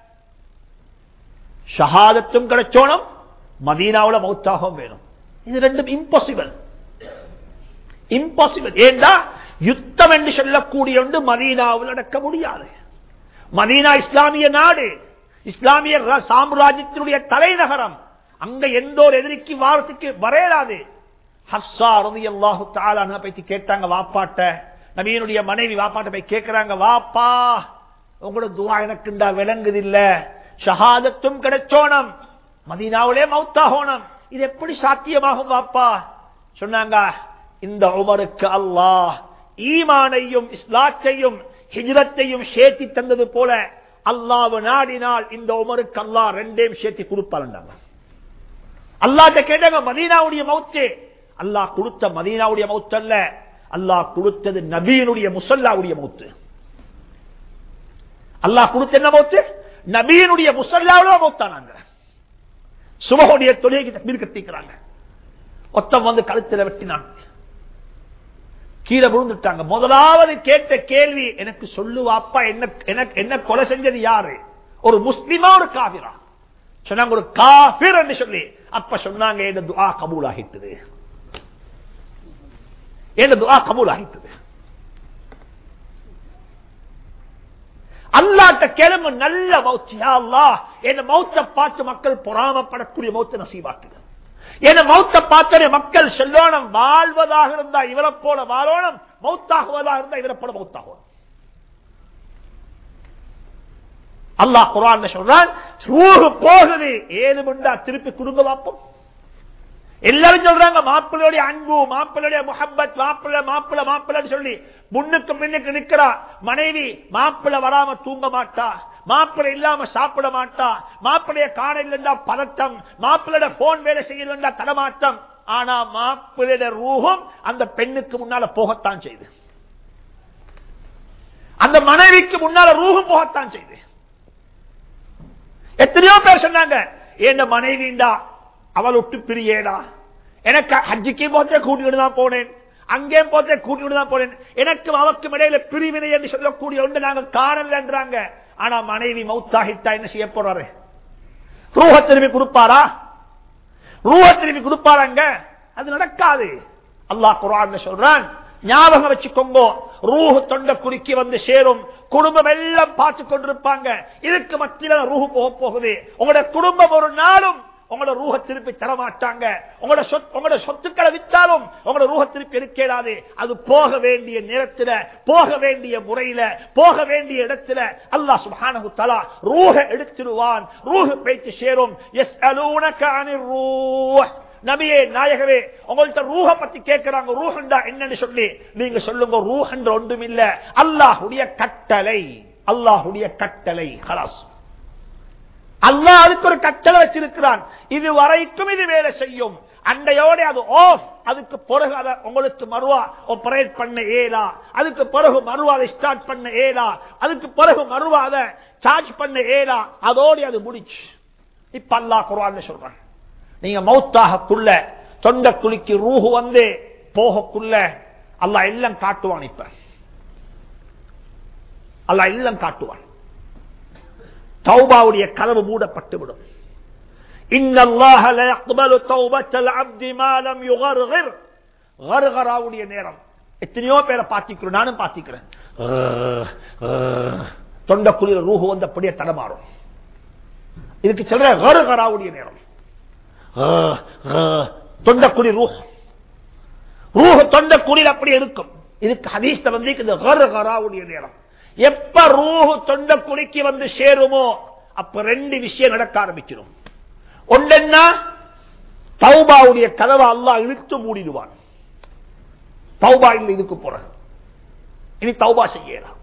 Speaker 1: ஷஹாதத்தும் கிடைச்சோனும் மதீனாவுல மௌத்தாகவும் வேணும் இது ரெண்டும் இம்பாசிபிள் இம்பாசிபிள் ஏண்டா யுத்தம் என்று சொல்லக்கூடிய ஒன்று மதீனாவில் நடக்க முடியாது மதீனா இஸ்லாமிய நாடு இஸ்லாமிய ர- சாம்ராஜ்யத்தினுடைய தலைநகரம் அங்க எந்த ஒரு எதிரிக்கு வாரத்துக்கு வரையலாது ஹப்சா ரலியல்லாஹு தஆலா பத்தி கேட்டாங்க வாப்பாட்ட நபியினுடைய மனைவி வாப்பாட்ட போய் கேட்கிறாங்க வாப்பா உங்களோட துவா எனக்குண்டா விளங்குது இல்ல ஷஹாதத்தும் கிடைச்சோனம் மதீனாவிலே மௌத்தாகோனம் இது எப்படி சாத்தியமாகும் வாப்பா சொன்னாங்க இந்த உமருக்கு அல்லாஹ் ஈமானையும் இஸ்லாத்தையும் ஹிஜ்ரத்தையும் சேர்த்தி தந்தது போல அல்லாஹ் நாடினால் இந்த உமருக்கு அல்லாஹ் ரெண்டையும் சேர்த்தி கொடுப்பாருண்டாங்க அல்லாட்ட கேட்டாங்க மதீனாவுடைய மௌத்து அல்லாஹ் கொடுத்த மதீனாவுடைய மௌத்து அல்ல அல்லாஹ் கொடுத்தது நபியினுடைய முசல்லாவுடைய மௌத்து அல்லாஹ் கொடுத்த என்ன மௌத்து நபியினுடைய முசல்லாவுடைய மௌத்தானாங்க சுபகுடைய தொழிலை தண்ணீர் கட்டிக்கிறாங்க ஒத்தம் வந்து கழுத்துல வெட்டினாங்க கீழே விழுந்துட்டாங்க முதலாவது கேட்ட கேள்வி எனக்கு சொல்லுவாப்பா என்ன எனக்கு என்ன கொலை செஞ்சது யாரு
Speaker 2: ஒரு முஸ்லிமா ஒரு காபிரா சொன்னாங்க ஒரு காபிர் என்று சொல்லி அப்ப சொன்னாங்க என்ன துஆ கபூல் ஆகிட்டது என்ன துஆ கபூல் ஆகிட்டது அல்லாட்ட கேளுங்க நல்ல மௌத் யா அல்லாஹ் என்ன மௌத்த பார்த்து மக்கள் பொறாமப்படக்கூடிய மௌத்த நசீபாக்குது என்ன மௌத்த பார்த்தே மக்கள் செல்லோனம் வாழ்வதாக இருந்தா இவரை போல வாழோனம் மௌத்தாகுவதாக இருந்தா இவரை போல மௌத்தாகும் அல்லாஹ் குரான் சொல்றான் ரூஹு போகுது ஏழு மண்டா திருப்பி கொடுங்க பார்ப்போம் எல்லாரும் சொல்றாங்க மாப்பிள்ளையுடைய அன்பு மாப்பிள்ளையுடைய முகப்பத் மாப்பிள்ளை மாப்பிள்ளை மாப்பிள்ளை சொல்லி முன்னுக்கு பின்னுக்கு நிக்கிறா மனைவி மாப்பிள்ளை வராம தூங்க மாட்டா மாப்பிள்ளை இல்லாம சாப்பிட மாட்டா மாப்பிள்ளைய காண இல்லைண்டா பதட்டம் மாப்பிள்ளையோட போன் வேலை செய்யலண்டா தடமாட்டம் ஆனா மாப்பிள்ளையோட ரூஹம் அந்த பெண்ணுக்கு முன்னால போகத்தான் செய்து அந்த மனைவிக்கு முன்னால ரூஹம் போகத்தான் செய்து எத்தனையோ பேர் சொன்னாங்க என் மனைவிண்டா அவள் விட்டு பிரியேடா எனக்கு ஹஜ்ஜிக்கு போத்தே கூட்டிட்டு தான் போனேன் அங்கே போத்தே கூட்டிட்டு தான் போனேன் எனக்கு அவக்கும் இடையில பிரிவினை என்று சொல்லக்கூடிய ஒன்று நாங்க காணல என்றாங்க ஆனா மனைவி மௌத்தாகித்தா என்ன செய்ய போறாரு ரூஹ திரும்பி கொடுப்பாரா ரூஹ திரும்பி கொடுப்பாராங்க அது நடக்காது அல்லாஹ் குரான் சொல்றான் ஞாபகம் வச்சுக்கோங்க ரூஹு தொண்ட குறுக்கி வந்து சேரும் குடும்பம் எல்லாம் பார்த்து கொண்டிருப்பாங்க இதுக்கு மத்தியில ரூஹு போக போகுது உங்களோட குடும்பம் ஒரு நாளும் உங்களோட ரூஹ திருப்பி தரமாட்டாங்க உங்களோட உங்களோட சொத்துக்களை வித்தாலும் உங்களோட ரூஹ திருப்பி எடுக்கலாது அது போக வேண்டிய நேரத்தில் போக வேண்டிய முறையில போக வேண்டிய இடத்துல அல்லாஹ் சுப்ஹானஹு தஆலா ரூஹ எடுத்துருவான் ரூஹ் பேச்சு சேரும் எஸ் ரூஹ் நபியே நாயகவே உங்கள்ட்ட ரூஹ பத்தி கேட்கிறாங்க ரூஹண்டா என்னன்னு சொல்லி நீங்க சொல்லுங்க ரூஹன்ற ஒன்றும் இல்ல அல்லாஹுடைய கட்டளை அல்லாஹுடைய கட்டளை ஹலாஸ் அல்லாஹ் அதுக்கு ஒரு கட்டளை வச்சிருக்கிறான் இது வரைக்கும் இது வேலை செய்யும் அண்டையோட அது ஆஃப் அதுக்கு பிறகு அதை உங்களுக்கு மறுவா ஆபரேட் பண்ண ஏலா அதுக்கு பிறகு மறுவா அதை ஸ்டார்ட் பண்ண ஏலா அதுக்கு பிறகு மறுவா அதை சார்ஜ் பண்ண ஏலா அதோடு அது முடிச்சு இப்ப அல்லாஹ் குர்ஆன்ல சொல்றான் நீங்க மௌத்தாகக்குள்ள தொண்ட குலுக்கி ரூஹு வந்து போகக்குள்ள அல்லாஹ் எல்லாம் காட்டுவான் இப்ப அல்லாஹ் எல்லாம் காட்டுவான் தௌபாவுடைய கதவு மூடப்பட்டு விடும் இன்னல்லாஹ லா யக்பலு தௌபத்தல் அப்தி மா லம் யுகர்கிர் கர்கராவுடைய நேரம் எத்தனையோ பேரை பாத்திக்கிறோம் நானும் பாத்திக்கிறேன் தொண்டக்குழியில் ரூஹு வந்தபடியே தடமாறும் இதுக்கு சொல்ற கர்கராவுடைய நேரம் தொண்டக்குடி ரூஹ் ரூஹ் தொண்டக்குடியில் அப்படி இருக்கும் இதுக்கு ஹதீஸ்ல வந்து இந்த கர்கராவுடைய நேரம் எப்ப ரூஹு தொண்டக்குடிக்கு வந்து சேருமோ அப்ப ரெண்டு விஷயம் நடக்க ஆரம்பிக்கிறோம் ஒன்றென்னா தௌபாவுடைய கதவை அல்லாஹ் இழுத்து மூடிடுவான் தௌபா இல்லை இதுக்கு போற இனி தௌபா செய்யலாம்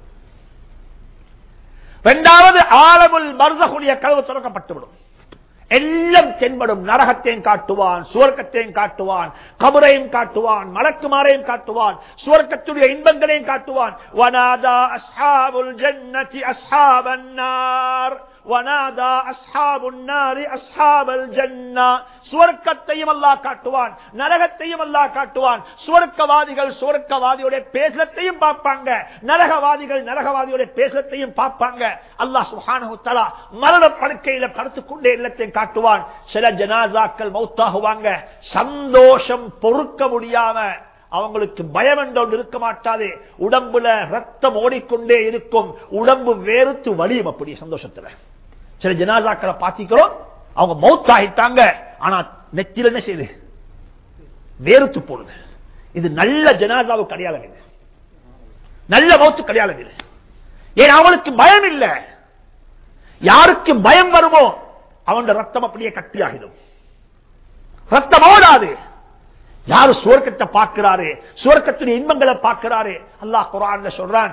Speaker 2: இரண்டாவது ஆலமுல் மர்சகுடைய கதவு திறக்கப்பட்டுவிடும் எல்லாம் தென்படும் நரகத்தையும் காட்டுவான் சுவர்க்கத்தையும் காட்டுவான் கபரையும் காட்டுவான் மலக்குமாரையும் காட்டுவான் சுவர்க்கத்துடைய இன்பங்களையும் காட்டுவான் வனாதா அஸ்ஹாபுல் ஜன்னதி அஸ்ஹாபன்னார் வனாதா அஸ்ஹாபுன் நாரி அஸ்ஹாபல் ஜன்னா சுவர்க்கத்தையும் அல்லாஹ் காட்டுவான் நரகத்தையும் அல்லாஹ் காட்டுவான் சுவர்க்கவாதிகள் சுவர்க்கவாதியுடைய பேசலத்தையும் பார்ப்பாங்க நரகவாதிகள் நரகவாதியுடைய பேசலத்தையும் பார்ப்பாங்க அல்லாஹ் சுஹானு தலா மரண படுக்கையில படுத்துக் கொண்டே இல்லத்தையும் காட்டுவான் சில ஜனாசாக்கள் மௌத்தாகுவாங்க சந்தோஷம் பொறுக்க முடியாம அவங்களுக்கு பயம் என்ற ஒன்று இருக்க மாட்டாது உடம்புல ரத்தம் ஓடிக்கொண்டே இருக்கும் உடம்பு வேறுத்து வலியும் அப்படி சந்தோஷத்துல சில ஜனாசாக்களை பாத்திக்கிறோம் அவங்க மவுத் ஆகிட்டாங்க ஆனா நெத்தில என்ன செய்யுது வேறுத்து போடுது இது நல்ல ஜனாசாவுக்கு அடையாளம் இது நல்ல மௌத்து அடையாளம் இது ஏன் அவனுக்கு பயம் இல்லை யாருக்கு பயம் வருமோ அவன் ரத்தம் அப்படியே கட்டியாகிடும் ரத்தம் ஓடாது யாரு சுவர்க்கத்தை பார்க்கிறாரு சுவர்க்கத்துடைய இன்பங்களை பார்க்கிறாரு அல்லாஹ் குரான்ல சொல்றான்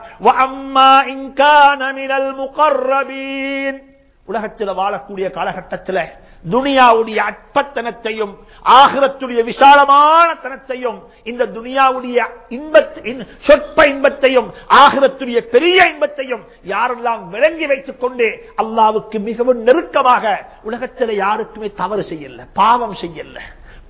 Speaker 2: உலகத்தில் வாழக்கூடிய காலகட்டத்தில் துனியாவுடைய அற்பத்தனத்தையும் ஆகிரத்துடைய விசாலமான தனத்தையும் இந்த துனியாவுடைய இன்பத்தின் சொற்ப இன்பத்தையும் ஆகிரத்துடைய பெரிய இன்பத்தையும் யாரெல்லாம் விளங்கி வைத்துக் கொண்டு அல்லாவுக்கு மிகவும் நெருக்கமாக உலகத்தில் யாருக்குமே தவறு செய்யல பாவம் செய்யல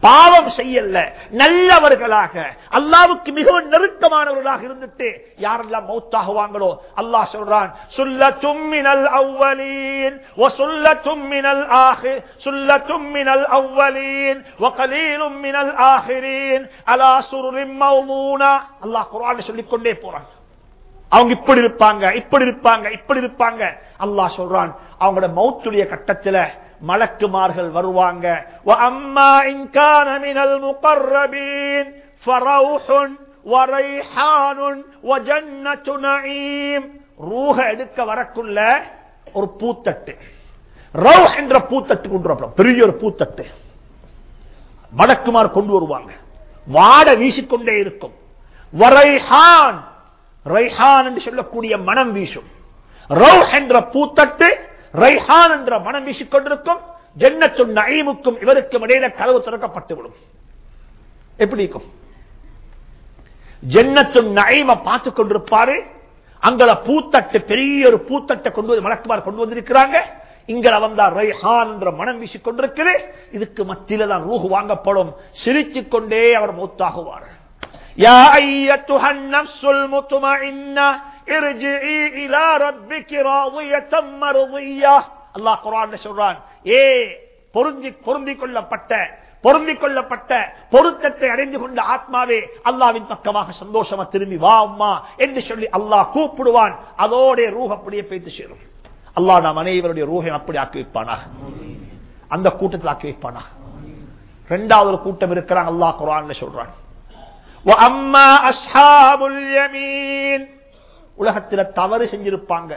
Speaker 2: பாவம் செய்யல நல்லவர்களாக அல்லாவுக்கு மிகவும் நெருக்கமானவர்களாக இருந்துட்டு யாரெல்லாம் மௌத்தாகுவாங்களோ அல்லாஹ் சொல்றான் சுல்ல தும்மினல் அவ்வலீன் சொல்ல தும்மினல் ஆஹி சுல்ல தும்மினல் அவ்வலீன் வகலீலும் மினல் ஆஹிரீன் அலா சுருரின் மௌமூனா அல்லாஹ் குர்ஆன் சொல்லிக் கொண்டே போறான் அவங்க இப்படி இருப்பாங்க இப்படி இருப்பாங்க இப்படி இருப்பாங்க அல்லாஹ் சொல்றான் அவங்களோட மௌத்துடைய கட்டத்துல மலக்குமார்கள் வருவாங்க وَأَمَّا إِنْ كَانَ مِنَ الْمُقَرَّبِينَ فَرَوْحٌ وَرَيْحَانٌ وَجَنَّةُ نَعِيمٍ ரூஹ எடுக்க வரக்குள்ள ஒரு பூத்தட்டு ரவுஹ் என்ற பூத்தட்டு கொண்டு வரப்படும் பெரிய ஒரு பூத்தட்டு மடக்குமார் கொண்டு வருவாங்க வாட வீசிக்கொண்டே இருக்கும் வரைஹான் ரைஹான் என்று சொல்லக்கூடிய மனம் வீசும் ரவுஹ் என்ற பூத்தட்டு ரைஹான் என்ற மனம் வீசிக் கொண்டிருக்கும் ஜன்னத்தும் நயீமுக்கும் இவருக்கும் இடையில கதவு திறக்கப்பட்டுவிடும் எப்படி இருக்கும் ஜன்னத்தும் நயீம பார்த்து கொண்டிருப்பாரு அங்கள பூத்தட்டு பெரிய ஒரு பூத்தட்டை கொண்டு வந்து மலக்குமார் கொண்டு வந்திருக்கிறாங்க இங்கல வந்தா ரைஹான் என்ற மனம் வீசிக் கொண்டிருக்குது இதுக்கு மத்தியில தான் ரூஹு வாங்கப்படும் சிரித்துக் கொண்டே அவர் மூத்தாகுவார் يا أيتها النفس المطمئنة ارجعي إلى ربك راضية مرضية அல்லாஹ் குரான் சொல்றான் ஏ பொருந்தி பொருந்தி கொள்ளப்பட்ட பொருந்தி கொள்ளப்பட்ட பொருத்தத்தை அடைந்து கொண்ட ஆத்மாவே அல்லாவின் பக்கமாக சந்தோஷமா திரும்பி வா அம்மா என்று சொல்லி அல்லாஹ் கூப்பிடுவான் அதோட ரூஹ் அப்படியே பேத்து சேரும் அல்லாஹ் நாம் அனைவருடைய ரூஹை அப்படி ஆக்கி வைப்பானா அந்த கூட்டத்தில் ஆக்கி வைப்பானா இரண்டாவது ஒரு கூட்டம் இருக்கிறாங்க அல்லாஹ் குரான் சொல்றான் وَأَمَّا أَصْحَابُ الْيَمِينِ உலகத்தில் தவறு செஞ்சிருப்பாங்க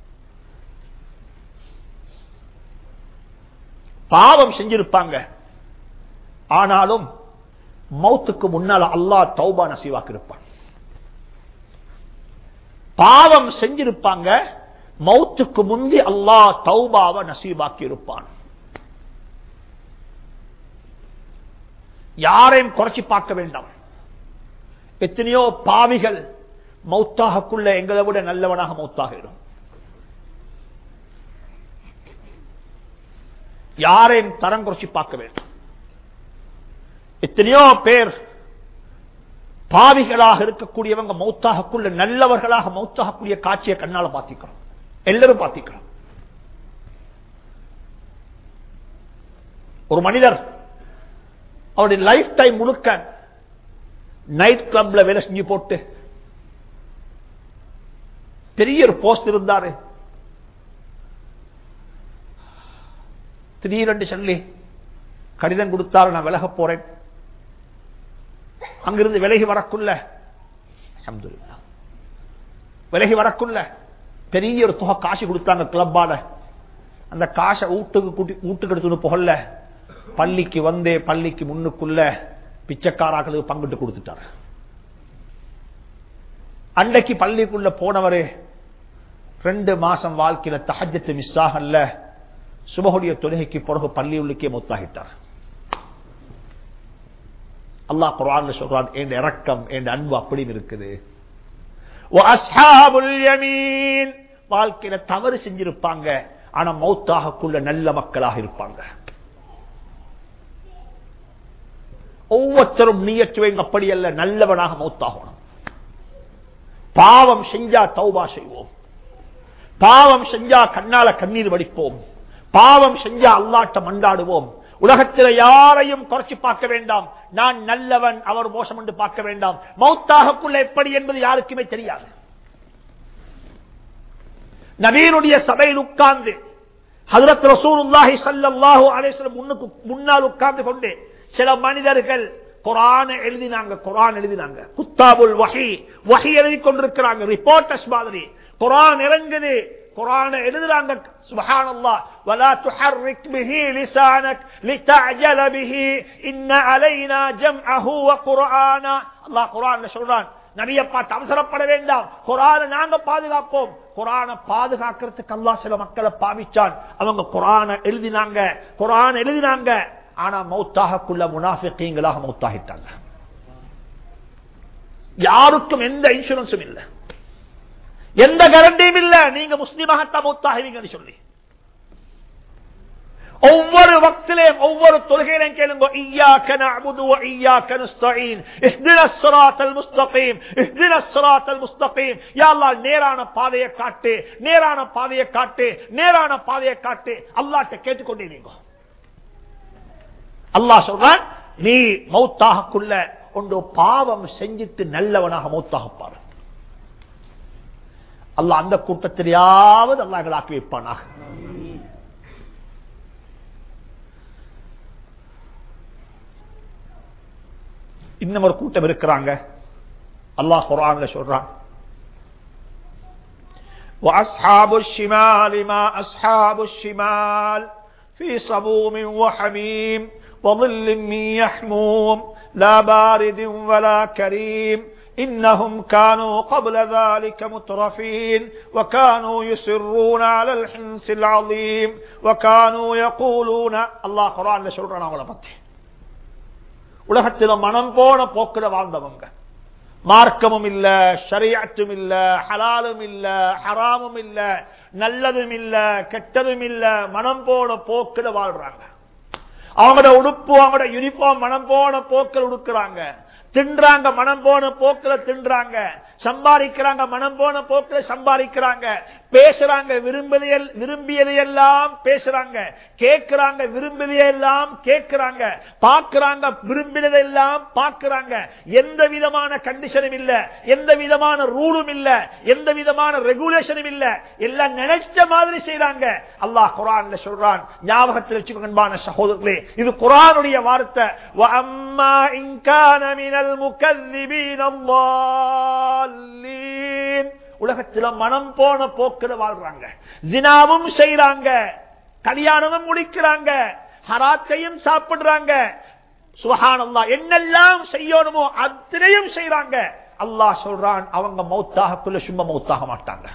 Speaker 2: பாவம் செஞ்சிருப்பாங்க ஆனாலும் மௌத்துக்கு முன்னால அல்லாஹ் தௌபா நசீவாக்கு இருப்பான் பாவம் செஞ்சிருப்பாங்க மௌத்துக்கு முந்தி அல்லாஹ் தௌபாவை நசீபாக்கி இருப்பான் யாரையும் குறைச்சி பார்க்க வேண்டாம் எத்தனையோ பாவிகள் மௌத்தாகக்குள்ள எங்களை விட நல்லவனாக மௌத்தாகிடும் யாரையும் தரம் குறைச்சி பார்க்க வேண்டும் எத்தனையோ பேர் பாவிகளாக இருக்கக்கூடியவங்க மௌத்தாகக்குள்ள நல்லவர்களாக மௌத்தாகக்கூடிய காட்சியை கண்ணால பார்த்திக்கிறோம் எல்லாரும் பார்த்திக்கிறோம் ஒரு மனிதர் அவருடைய லைஃப் டைம் முழுக்க நைட் கிளப்ல வேலை செஞ்சு போட்டு பெரிய ஒரு போஸ்ட் இருந்தாரு திடீரென்று சொல்லி கடிதம் கொடுத்தாரு நான் விலக போறேன் அங்கிருந்து விலகி வரக்குள்ள அல்ஹம்துலில்லாஹ். விலகி வரக்குள்ள பெரிய ஒரு தொகை காசு கொடுத்தாங்க கிளப்பால அந்த காசை வீட்டுக்கு கூட்டி வீட்டுக்கு எடுத்துன்னு புகழ்ல பள்ளிக்கு வந்தே பள்ளிக்கு முன்னுக்குள்ள பிச்சைக்காராக்களுக்கு பங்கிட்டு கொடுத்துட்டார் அன்னைக்கு பள்ளிக்குள்ள போனவரு ரெண்டு மாசம் வாழ்க்கையில தஹஜத்து மிஸ் ஆகல சுபகுடைய தொழுகைக்கு பிறகு பள்ளி உள்ளுக்கே மொத்தாகிட்டார் அல்லாஹ் குர்ஆன்ல சொல்றான் என் இரக்கம் என் அன்பு அப்படியும் இருக்குது وَأَصْحَابُ الْيَمِينِ வாழ்க்கையில தவறு செஞ்சிருப்பாங்க ஆனா மௌத்தாகக்குள்ள நல்ல மக்களாக இருப்பாங்க ஒவ்வொருத்தரும் நீயத்து வைங்க அப்படி அல்ல நல்லவனாக மௌத்தாகணும் பாவம் செஞ்சா தௌபா செய்வோம் பாவம் செஞ்சா கண்ணால கண்ணீர் வடிப்போம் பாவம் செஞ்சா அல்லாட்ட மண்டாடுவோம் உலகத்தில் யாரையும் குறைச்சு பார்க்க வேண்டாம் நான் நல்லவன் அவர் மோசம் என்று பார்க்க வேண்டாம் மௌத்தாகக்குள்ள எப்படி என்பது யாருக்குமே தெரியாது நபீனுடைய சபையில் உட்கார்ந்து ஹதரத் ரசூலுல்லாஹி ஸல்லல்லாஹு அலைஹி வஸல்லம் முன்னுக்கு முன்னால் உட்கார்ந்து கொண்டு சில மனிதர்கள் குரான் எழுதினாங்க குரான் எழுதினாங்க குத்தாபுல் வஹி வஹி எழுதி கொண்டிருக்கிறாங்க ரிப்போர்ட்டர்ஸ் மாதிரி குரான் இறங்குது குரான் எழுதுறாங்க சுபஹானல்லாஹ் ولا تحرك به لسانك لتعجل به ان علينا جمعه وقرانا அல்லாஹ் குரான்ல சொல்றான் நபியை பார்த்து அவசரப்பட வேண்டாம் குரான நாங்க பாதுகாப்போம் குரான பாதுகாக்கிறதுக்கு அல்லாஹ் சில மக்களை பாவிச்சான் அவங்க குரான எழுதினாங்க குரான் எழுதினாங்க ஆனா மௌத்தாகக்குள்ள முனாஃபிகீங்களாக மௌத்தாகிட்டாங்க யாருக்கும் எந்த இன்சூரன்ஸும் இல்லை எந்த கேரண்டியும் இல்ல நீங்க முஸ்லீமாகத்தான் மௌத்தாகுவீங்கன்னு சொல்லி ஒவ்வொரு வக்திலையும் ஒவ்வொரு தொழுகையிலையும் கேளுங்க ஈயாக்க நஅபுது வ ஈயாக்க நஸ்தஈன் இஹ்தினஸ் ஸிராத்தல் முஸ்தகீம் இஹ்தினஸ் ஸிராத்தல் முஸ்தகீம் யா அல்லாஹ் நேரான பாதையை காட்டு நேரான பாதையை காட்டு நேரான பாதையை காட்டு அல்லாஹ்ட்ட கேட்டுக்கொண்டே இருங்க அல்லாஹ் சொல்றான் நீ மௌத்தாகக்குள்ள ஒன்று பாவம் செஞ்சிட்டு நல்லவனாக மௌத்தாக பாரு அல்லாஹ் அந்த கூட்டத்திலேயாவது அல்லாஹ் ஆக்கி வைப்பானாக இன்னும் ஒரு கூட்டம் இருக்கிறாங்க அல்லாஹ் குரான்ல சொல்றான் وأصحاب الشمال ما أصحاب الشمال في صبوم وحميم وظل من يحموم لا بارد ولا كريم إنهم كانوا قبل ذلك مترفين وكانوا يسرون على الحنس العظيم وكانوا يقولون الله قرآن لشرنا ولا بطي உலகத்தில் மனம் போன போக்கில வாழ்ந்தவங்க மார்க்கமும் இல்ல ஷரியத்தும் இல்ல ஹலாலும் இல்ல ஹராமும் இல்ல நல்லதும் இல்ல கெட்டதும் இல்ல மனம் போன போக்கில வாழ்றாங்க அவங்களோட உடுப்பு அவங்களோட யூனிஃபார்ம் மனம் போன போக்கில் உடுக்குறாங்க தின்றாங்க மனம் போன போக்கில தின்றாங்க சம்பாதிக்கிறாங்க மனம் போன போக்கில சம்பாதிக்கிறாங்க பேசுறாங்க விரும்பியதை விரும்பியதையெல்லாம் பேசுறாங்க கேட்கிறாங்க விரும்பியதையெல்லாம் கேட்கிறாங்க பார்க்கிறாங்க விரும்பினதெல்லாம் பார்க்கிறாங்க எந்த விதமான கண்டிஷனும் இல்ல எந்த விதமான ரூலும் இல்ல எந்த விதமான ரெகுலேஷனும் இல்ல எல்லாம் நினைச்ச மாதிரி செய்யறாங்க அல்லாஹ் குரான்ல சொல்றான் ஞாபகத்தில் வச்சுக்கோங்க அன்பான சகோதரர்களே இது குரானுடைய வார்த்தை وَأَمَّا إِن كَانَ مِنَ الْمُكَذِّبِينَ الضَّالِّينَ உலகத்துல மனம் போன போக்கில வாழ்றாங்க ஜினாவும் செய்யறாங்க கல்யாணமும் முடிக்கிறாங்க ஹராத்தையும் சாப்பிடுறாங்க சுஹான் அல்லா என்னெல்லாம் செய்யணுமோ அத்தனையும் செய்யறாங்க அல்லாஹ் சொல்றான் அவங்க மௌத்தாகக்குள்ள சும்மா மௌத்தாக மாட்டாங்க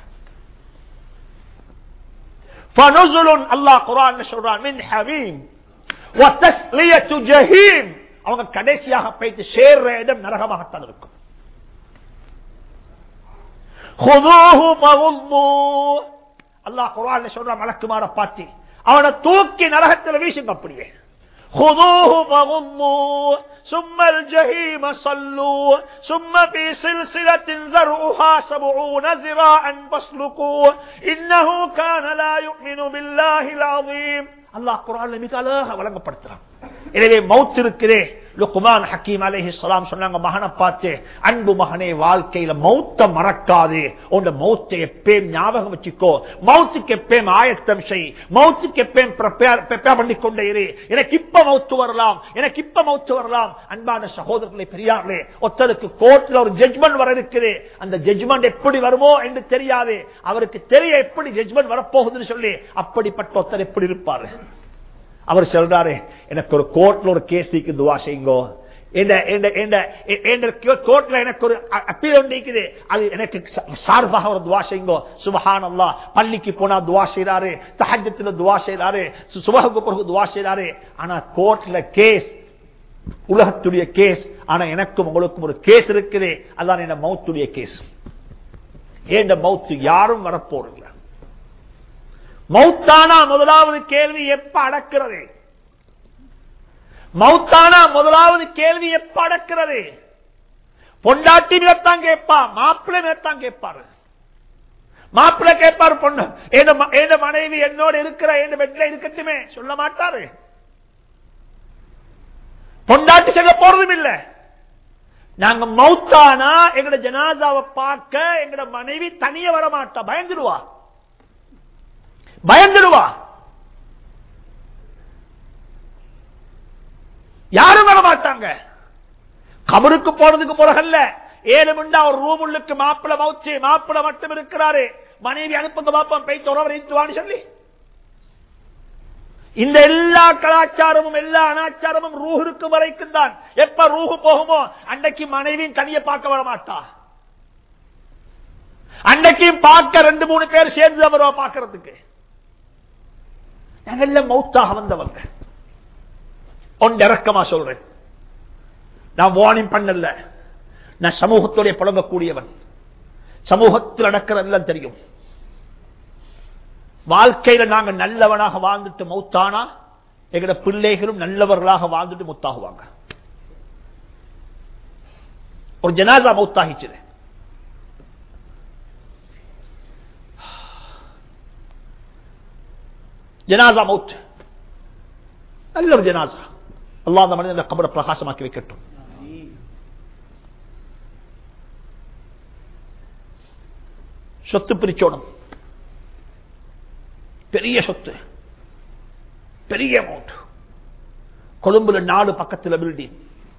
Speaker 2: ஃபனுசுலுன் அல்லாஹ் குர்ஆன்ல சொல்றான் மின் ஹமீம் வதஸ்லியத்து ஜஹீம் அவங்க கடைசியாக போயிட்டு சேர்ற இடம் நரகமாகத்தான் இருக்கும் خذوه فغضوه அல்லாஹ் குர்ஆன்ல சொல்ற மலக்குமார பாத்தி அவனை தூக்கி நரகத்தில் வீசுங்க அப்படியே خذوه فغضوه ثم الجحيم صلوه ثم في سلسلة زرعها سبعون زراعا فاسلكوه إنه كان لا يؤمن بالله العظيم அல்லாஹ் குரான்ல மிக அழகாக வழங்கப்படுத்துறான் எனவே மவுத் இருக்கிறே லுக்குமான் ஹக்கீம் அலேஹி சலாம் சொன்னாங்க மகனை பார்த்து அன்பு மகனே வாழ்க்கையில மௌத்த மறக்காது உன் மௌத்தை எப்பயும் ஞாபகம் வச்சுக்கோ மௌத்துக்கு எப்பயும் ஆயத்தம் செய் மௌத்துக்கு எப்பயும் ப்ரிப்பேர் பண்ணி கொண்டே இரு எனக்கு இப்ப மௌத்து வரலாம் எனக்கு இப்ப மௌத்து வரலாம் அன்பான சகோதரர்களை பெரியார்களே ஒருத்தருக்கு கோர்ட்ல ஒரு ஜட்மெண்ட் வர இருக்குது அந்த ஜட்மெண்ட் எப்படி வருமோ என்று தெரியாது அவருக்கு தெரிய எப்படி ஜட்மெண்ட் வரப்போகுதுன்னு சொல்லி அப்படிப்பட்ட ஒருத்தர் எப்படி இருப்பாரு அவர் சொல்றாரு எனக்கு ஒரு கோர்ட்ல ஒரு கேஸுக்கு துவா செய்யுங்கோ கோர்ட்ல எனக்கு ஒரு அப்பீல் ஒன்று இருக்குது அது எனக்கு சார்பாக ஒரு துவா செய்யுங்கோ சுபஹான் அல்லா பள்ளிக்கு போனா துவா செய்யறாரு தஹஜத்துல துவா செய்யறாரு சுபகுக்கு பிறகு துவா செய்யறாரு ஆனா கோர்ட்ல கேஸ் உலகத்துடைய கேஸ் ஆனா எனக்கும் உங்களுக்கும் ஒரு கேஸ் இருக்குது அதான் என்ன மௌத்துடைய கேஸ் ஏன் மௌத்து யாரும் வரப்போறதில்லை மௌத்தானா முதலாவது கேள்வி எப்ப அடக்கிறது மௌத்தானா முதலாவது கேள்வி எப்ப அடக்கிறது பொண்டாட்டி மேத்தான் கேட்பா மாப்பிள்ளை மேத்தான் கேட்பாரு மாப்பிள்ளை கேட்பாரு பொண்ணு என் மனைவி என்னோட இருக்கிற என் பெட்ல இருக்கட்டுமே சொல்ல மாட்டாரு பொண்டாட்டி செல்ல போறதும் இல்ல நாங்க மௌத்தானா எங்கட ஜனாதாவை பார்க்க எங்கட மனைவி தனிய வர மாட்டா பயந்துடுவா பயந்துடுவா யாரும் வர மாட்டாங்க கபருக்கு போறதுக்கு பிறகல்ல ஏழு மண்டா ஒரு ரூம் உள்ளுக்கு மாப்பிள மௌச்சு மாப்பிள மட்டும் இருக்கிறாரு மனைவி அனுப்புங்க பாப்பம் போய் துறவரைத்துவான்னு சொல்லி இந்த எல்லா கலாச்சாரமும் எல்லா அனாச்சாரமும் ரூஹுக்கு வரைக்கும் தான் எப்ப ரூஹு போகுமோ அன்னைக்கு மனைவியும் தனிய பார்க்க வர மாட்டா அன்னைக்கும் பார்க்க ரெண்டு மூணு பேர் சேர்ந்து வருவா பார்க்கறதுக்கு நாங்கள்ல மௌத்தாக வந்தவங்க ஒன்று இறக்கமா சொல்றேன் நான் வார்னிங் பண்ணல நான் சமூகத்துடைய புலங்கக்கூடியவன் சமூகத்தில் நடக்கிறதெல்லாம் தெரியும் வாழ்க்கையில நாங்க நல்லவனாக வாழ்ந்துட்டு மௌத்தானா எங்கட பிள்ளைகளும் நல்லவர்களாக வாழ்ந்துட்டு முத்தாகுவாங்க ஒரு ஜனாசா மௌத்தாகிச்சு ஜனாசா மௌத் நல்ல ஒரு ஜனாசா அல்லாஹ் அந்த மனிதன் கபரை பிரகாசமாக்கி வைக்கட்டும் சொத்து பிரிச்சோணும் பெரிய சொத்து பெரிய அமௌண்ட் கொழும்புல நாடு பக்கத்தில் பில்டிங்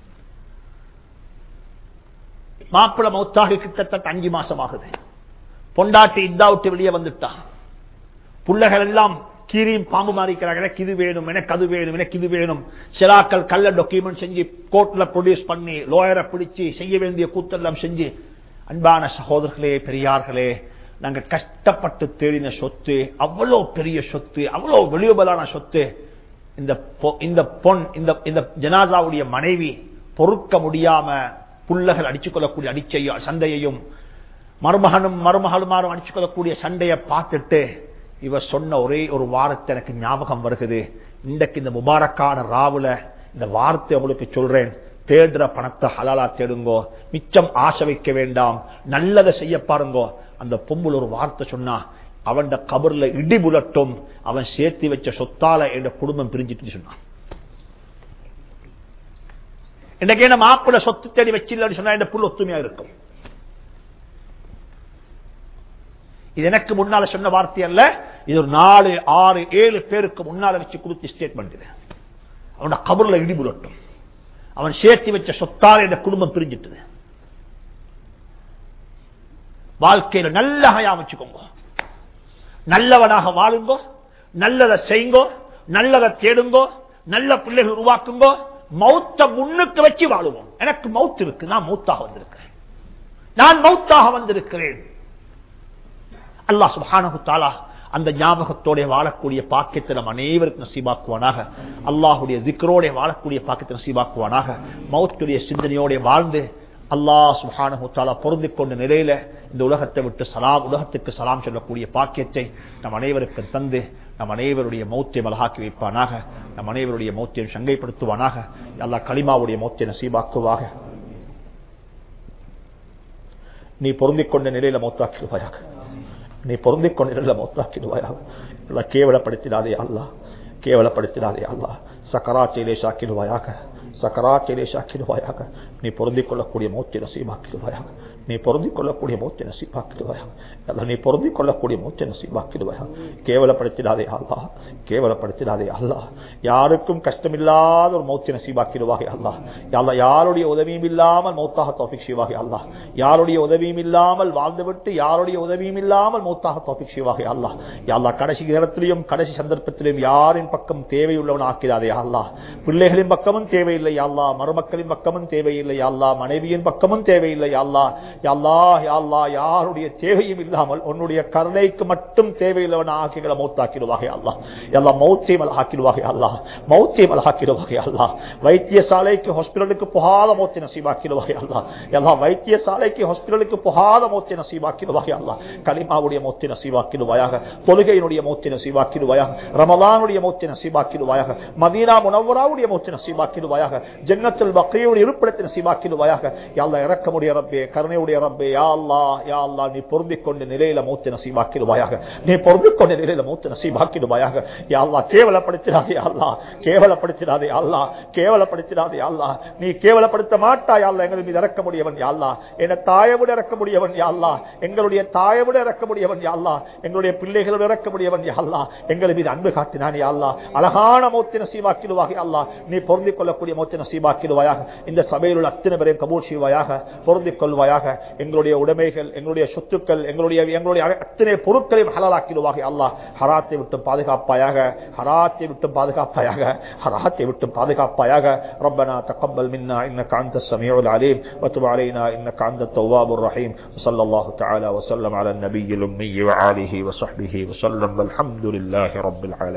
Speaker 2: மாப்பிள மௌத்தாகி கிட்டத்தட்ட அஞ்சு மாசம் ஆகுது பொண்டாட்டி இந்தா விட்டு வெளியே வந்துட்டா புள்ளைகள் எல்லாம் கீரியும் பாம்பு மாறிக்கிறாங்க எனக்கு இது வேணும் எனக்கு அது வேணும் எனக்கு இது வேணும் சிலாக்கள் கள்ள டாக்குமெண்ட் செஞ்சு கோர்ட்ல ப்ரொடியூஸ் பண்ணி லோயரை பிடிச்சு செய்ய வேண்டிய கூத்தெல்லாம் செஞ்சு அன்பான சகோதரர்களே பெரியார்களே நாங்க கஷ்டப்பட்டு தேடின சொத்து அவ்வளவு பெரிய சொத்து அவ்வளவு வெளியுபலான சொத்து இந்த பொ- இந்த பொன் இந்த இந்த ஜனாசாவுடைய மனைவி பொறுக்க முடியாம புள்ளகள் அடிச்சுக் கொள்ளக்கூடிய அடிச்சையும் சண்டையையும் மருமகனும் மருமகளுமாரும் அடிச்சுக் கொள்ளக்கூடிய சண்டையை பார்த்துட்டு இவ சொன்ன ஒரே ஒரு வார்த்தை எனக்கு ஞாபகம் வருகிறது இன்றைக்கு இந்த முபாரக்கான ராவுல இந்த வார்த்தை உங்களுக்கு சொல்றேன் தேடுற பணத்தை ஹலாலா தேடுங்கோ மிச்சம் ஆசை வைக்க வேண்டாம் நல்லதை செய்ய பாருங்கோ அந்த பொம்புல ஒரு வார்த்தை சொன்னா அவன் கபர்ல இடி புலட்டும் அவன் சேர்த்து வச்ச சொத்தால என் குடும்பம் பிரிஞ்சிட்டு சொன்னான் இன்னைக்கு என்ன மாப்பிள்ள சொத்து தேடி வச்சில்லன்னு சொன்னா என் புல் ஒத்துமையா இருக்கும் இது எனக்கு முன்னால சொன்ன வார்த்தை அல்ல இது ஒரு நாலு ஆறு ஏழு பேருக்கு முன்னால வச்சு கொடுத்து ஸ்டேட்மெண்ட் இது அவனோட கபர்ல இடி புலட்டும் அவன் சேர்த்து வச்ச சொத்தால் என் குடும்பம் பிரிஞ்சிட்டது வாழ்க்கையில நல்ல ஹயா வச்சுக்கோங்க நல்லவனாக வாழுங்கோ நல்லதை செய்யுங்கோ நல்லதை தேடுங்கோ நல்ல பிள்ளைகள் உருவாக்குங்கோ மௌத்த முன்னுக்கு வச்சு வாழுவோம் எனக்கு மௌத் இருக்கு நான் மௌத்தாக வந்திருக்கிறேன் நான் மௌத்தாக வந்திருக்கிறேன் அல்லாஹ் சுப்ஹானஹு தஆலா அந்த ஞாபகத்தோட வாழக்கூடிய பாக்கியத்தை நம் அனைவருக்கும் நசீபாக்குவானாக அல்லாஹுடைய ஜிக்ரோட வாழக்கூடிய பாக்கியத்தை நசீபாக்குவானாக மௌத்துடைய சிந்தனையோட வாழ்ந்து அல்லாஹ் சுப்ஹானஹு தஆலா பொருந்திக் கொண்ட நிலையில இந்த உலகத்தை விட்டு சலாம் உலகத்துக்கு சலாம் சொல்லக்கூடிய பாக்கியத்தை நம் அனைவருக்கும் தந்து நம் அனைவருடைய மௌத்தை மலகாக்கி வைப்பானாக நம் அனைவருடைய மௌத்தையும் சங்கைப்படுத்துவானாக அல்லாஹ் கலிமாவுடைய மௌத்தை நசீபாக்குவாக நீ பொருந்திக் கொண்ட நிலையில மௌத்தாக்கிடுவாயாக நீ பொருந்திக் கொண்ட நிலையில மௌத்தாக்கிடுவாயாக எல்லாம் கேவலப்படுத்திடாதே அல்லாஹ் கேவலப்படுத்திடாதே அல்லாஹ் சக்கராச்சிலே சாக்கிடுவாயாக சக்கராச்சிலே சாக்கிடுவாயாக நீ பொருந்திக் கொள்ளக்கூடிய மௌத்தை நசீபாக்கிடுவாயாக நீ பொருந்திக் கொள்ளக்கூடிய மௌத்தை நசீபாக்கிடுவாயாக எல்லாம் நீ பொருந்திக் கொள்ளக்கூடிய மௌத்தை நசீபாக்கிடுவாயாக கேவலப்படுத்திடாதே அல்லாஹ் கேவலப்படுத்திடாதே அல்லாஹ் யாருக்கும் கஷ்டமில்லாத ஒரு மௌத்தை நசீபாக்கிடுவாக அல்லாஹ் யாழ்லா யாருடைய உதவியும் இல்லாமல் மௌத்தாக தோஃபிக் செய்வாக அல்லாஹ் யாருடைய உதவியும் இல்லாமல் வாழ்ந்துவிட்டு யாருடைய உதவியும் இல்லாமல் மௌத்தாக தோஃபிக் செய்வாக அல்லாஹ் யாழ்லா கடைசி நேரத்திலையும் கடைசி சந்தர்ப்பத்திலும் யாரின் பக்கம் தேவையுள்ளவன் ஆக்கிறாதே அல்லாஹ் பிள்ளைகளின் பக்கமும் தேவையில்லை அல்லா மருமக்களின் பக்கமும் தேவையில்லை அல்லா மனைவியின் பக்கமும் தேவையில்லை அல்லா யல்லா யல்லா யாருடைய தேவையும் இல்லாமல் உன்னுடைய கருணைக்கு மட்டும் தேவையில்லவன் ஆக்கிகளை மௌத்தாக்கிடுவாக அல்லா எல்லா மௌத்தை மலஹாக்கிடுவாக அல்லா மௌத்தை மலஹாக்கிடுவாக அல்லா வைத்தியசாலைக்கு ஹாஸ்பிட்டலுக்கு போகாத மௌத்தை நசீபாக்கிடுவாக அல்லா எல்லா வைத்தியசாலைக்கு ஹாஸ்பிட்டலுக்கு போகாத மௌத்தை நசீபாக்கிடுவாக அல்லா கலிமாவுடைய மௌத்தை நசீபாக்கிடுவாயாக தொழுகையினுடைய மௌத்தை நசீபாக்கிடுவாயாக ரமலானுடைய மௌத்தை நசீபாக்கிடுவாயாக மதீனா முனவராவுடைய மௌத்தை நசீபாக்கிடுவாயாக ஜன்னத்தில் பக்கையுடைய இருப்பிடத்தை நசீபாக்கிடுவாயாக யாழ்லா இறக்கமுடைய ரப்பே கருணையுடைய ரப்பே யா அல்லா யா அல்லா நீ பொருந்திக் கொண்ட நிலையில மௌத்தை நசீபாக்கிடுவாயாக நீ பொருந்திக் கொண்ட நிலையில மௌத்தை நசீபாக்கிடுவாயாக யா அல்லா கேவலப்படுத்திடாதே அல்லா கேவலப்படுத்திடாதே அல்லா கேவலப்படுத்திடாதே அல்லா நீ கேவலப்படுத்த மாட்டாய் அல்லா எங்கள் மீது இறக்க முடியவன் யாழ்லா என தாயை விட இறக்க முடியவன் யாழ்லா எங்களுடைய தாயை விட இறக்க முடியவன் யாழ்லா எங்களுடைய பிள்ளைகளோடு இறக்க முடியவன் யாழ்லா எங்கள் மீது அன்பு காட்டினான் யாழ்லா அழகான மௌத்தை நசீபாக்கிடுவாக அல்லா நீ பொருந்திக் கொள்ளக்கூடிய மௌத்தை நசீபாக்கிடுவாயாக இந்த சபையில் உள்ள அத்தனை பேரையும் கபூர் செய்வாயாக பொருந்திக் கொள்வாயாக எங்களுடைய உடைமைகள் எங்களுடைய சொத்துக்கள் எங்களுடைய எங்களுடைய அத்தனை பொருட்களையும் ஹலாலாக்கிடுவாக அல்லாஹ் ஹராத்தை விட்டு பாதுகாப்பாயாக ஹராத்தை விட்டு பாதுகாப்பாயாக ஹராத்தை விட்டு பாதுகாப்பாயாக ربنا تقبل منا انك انت السميع العليم وتب علينا انك انت التواب الرحيم وصلى الله تعالى وسلم على النبي الامي وعاله وصحبه وسلم والحمد لله رب العالمين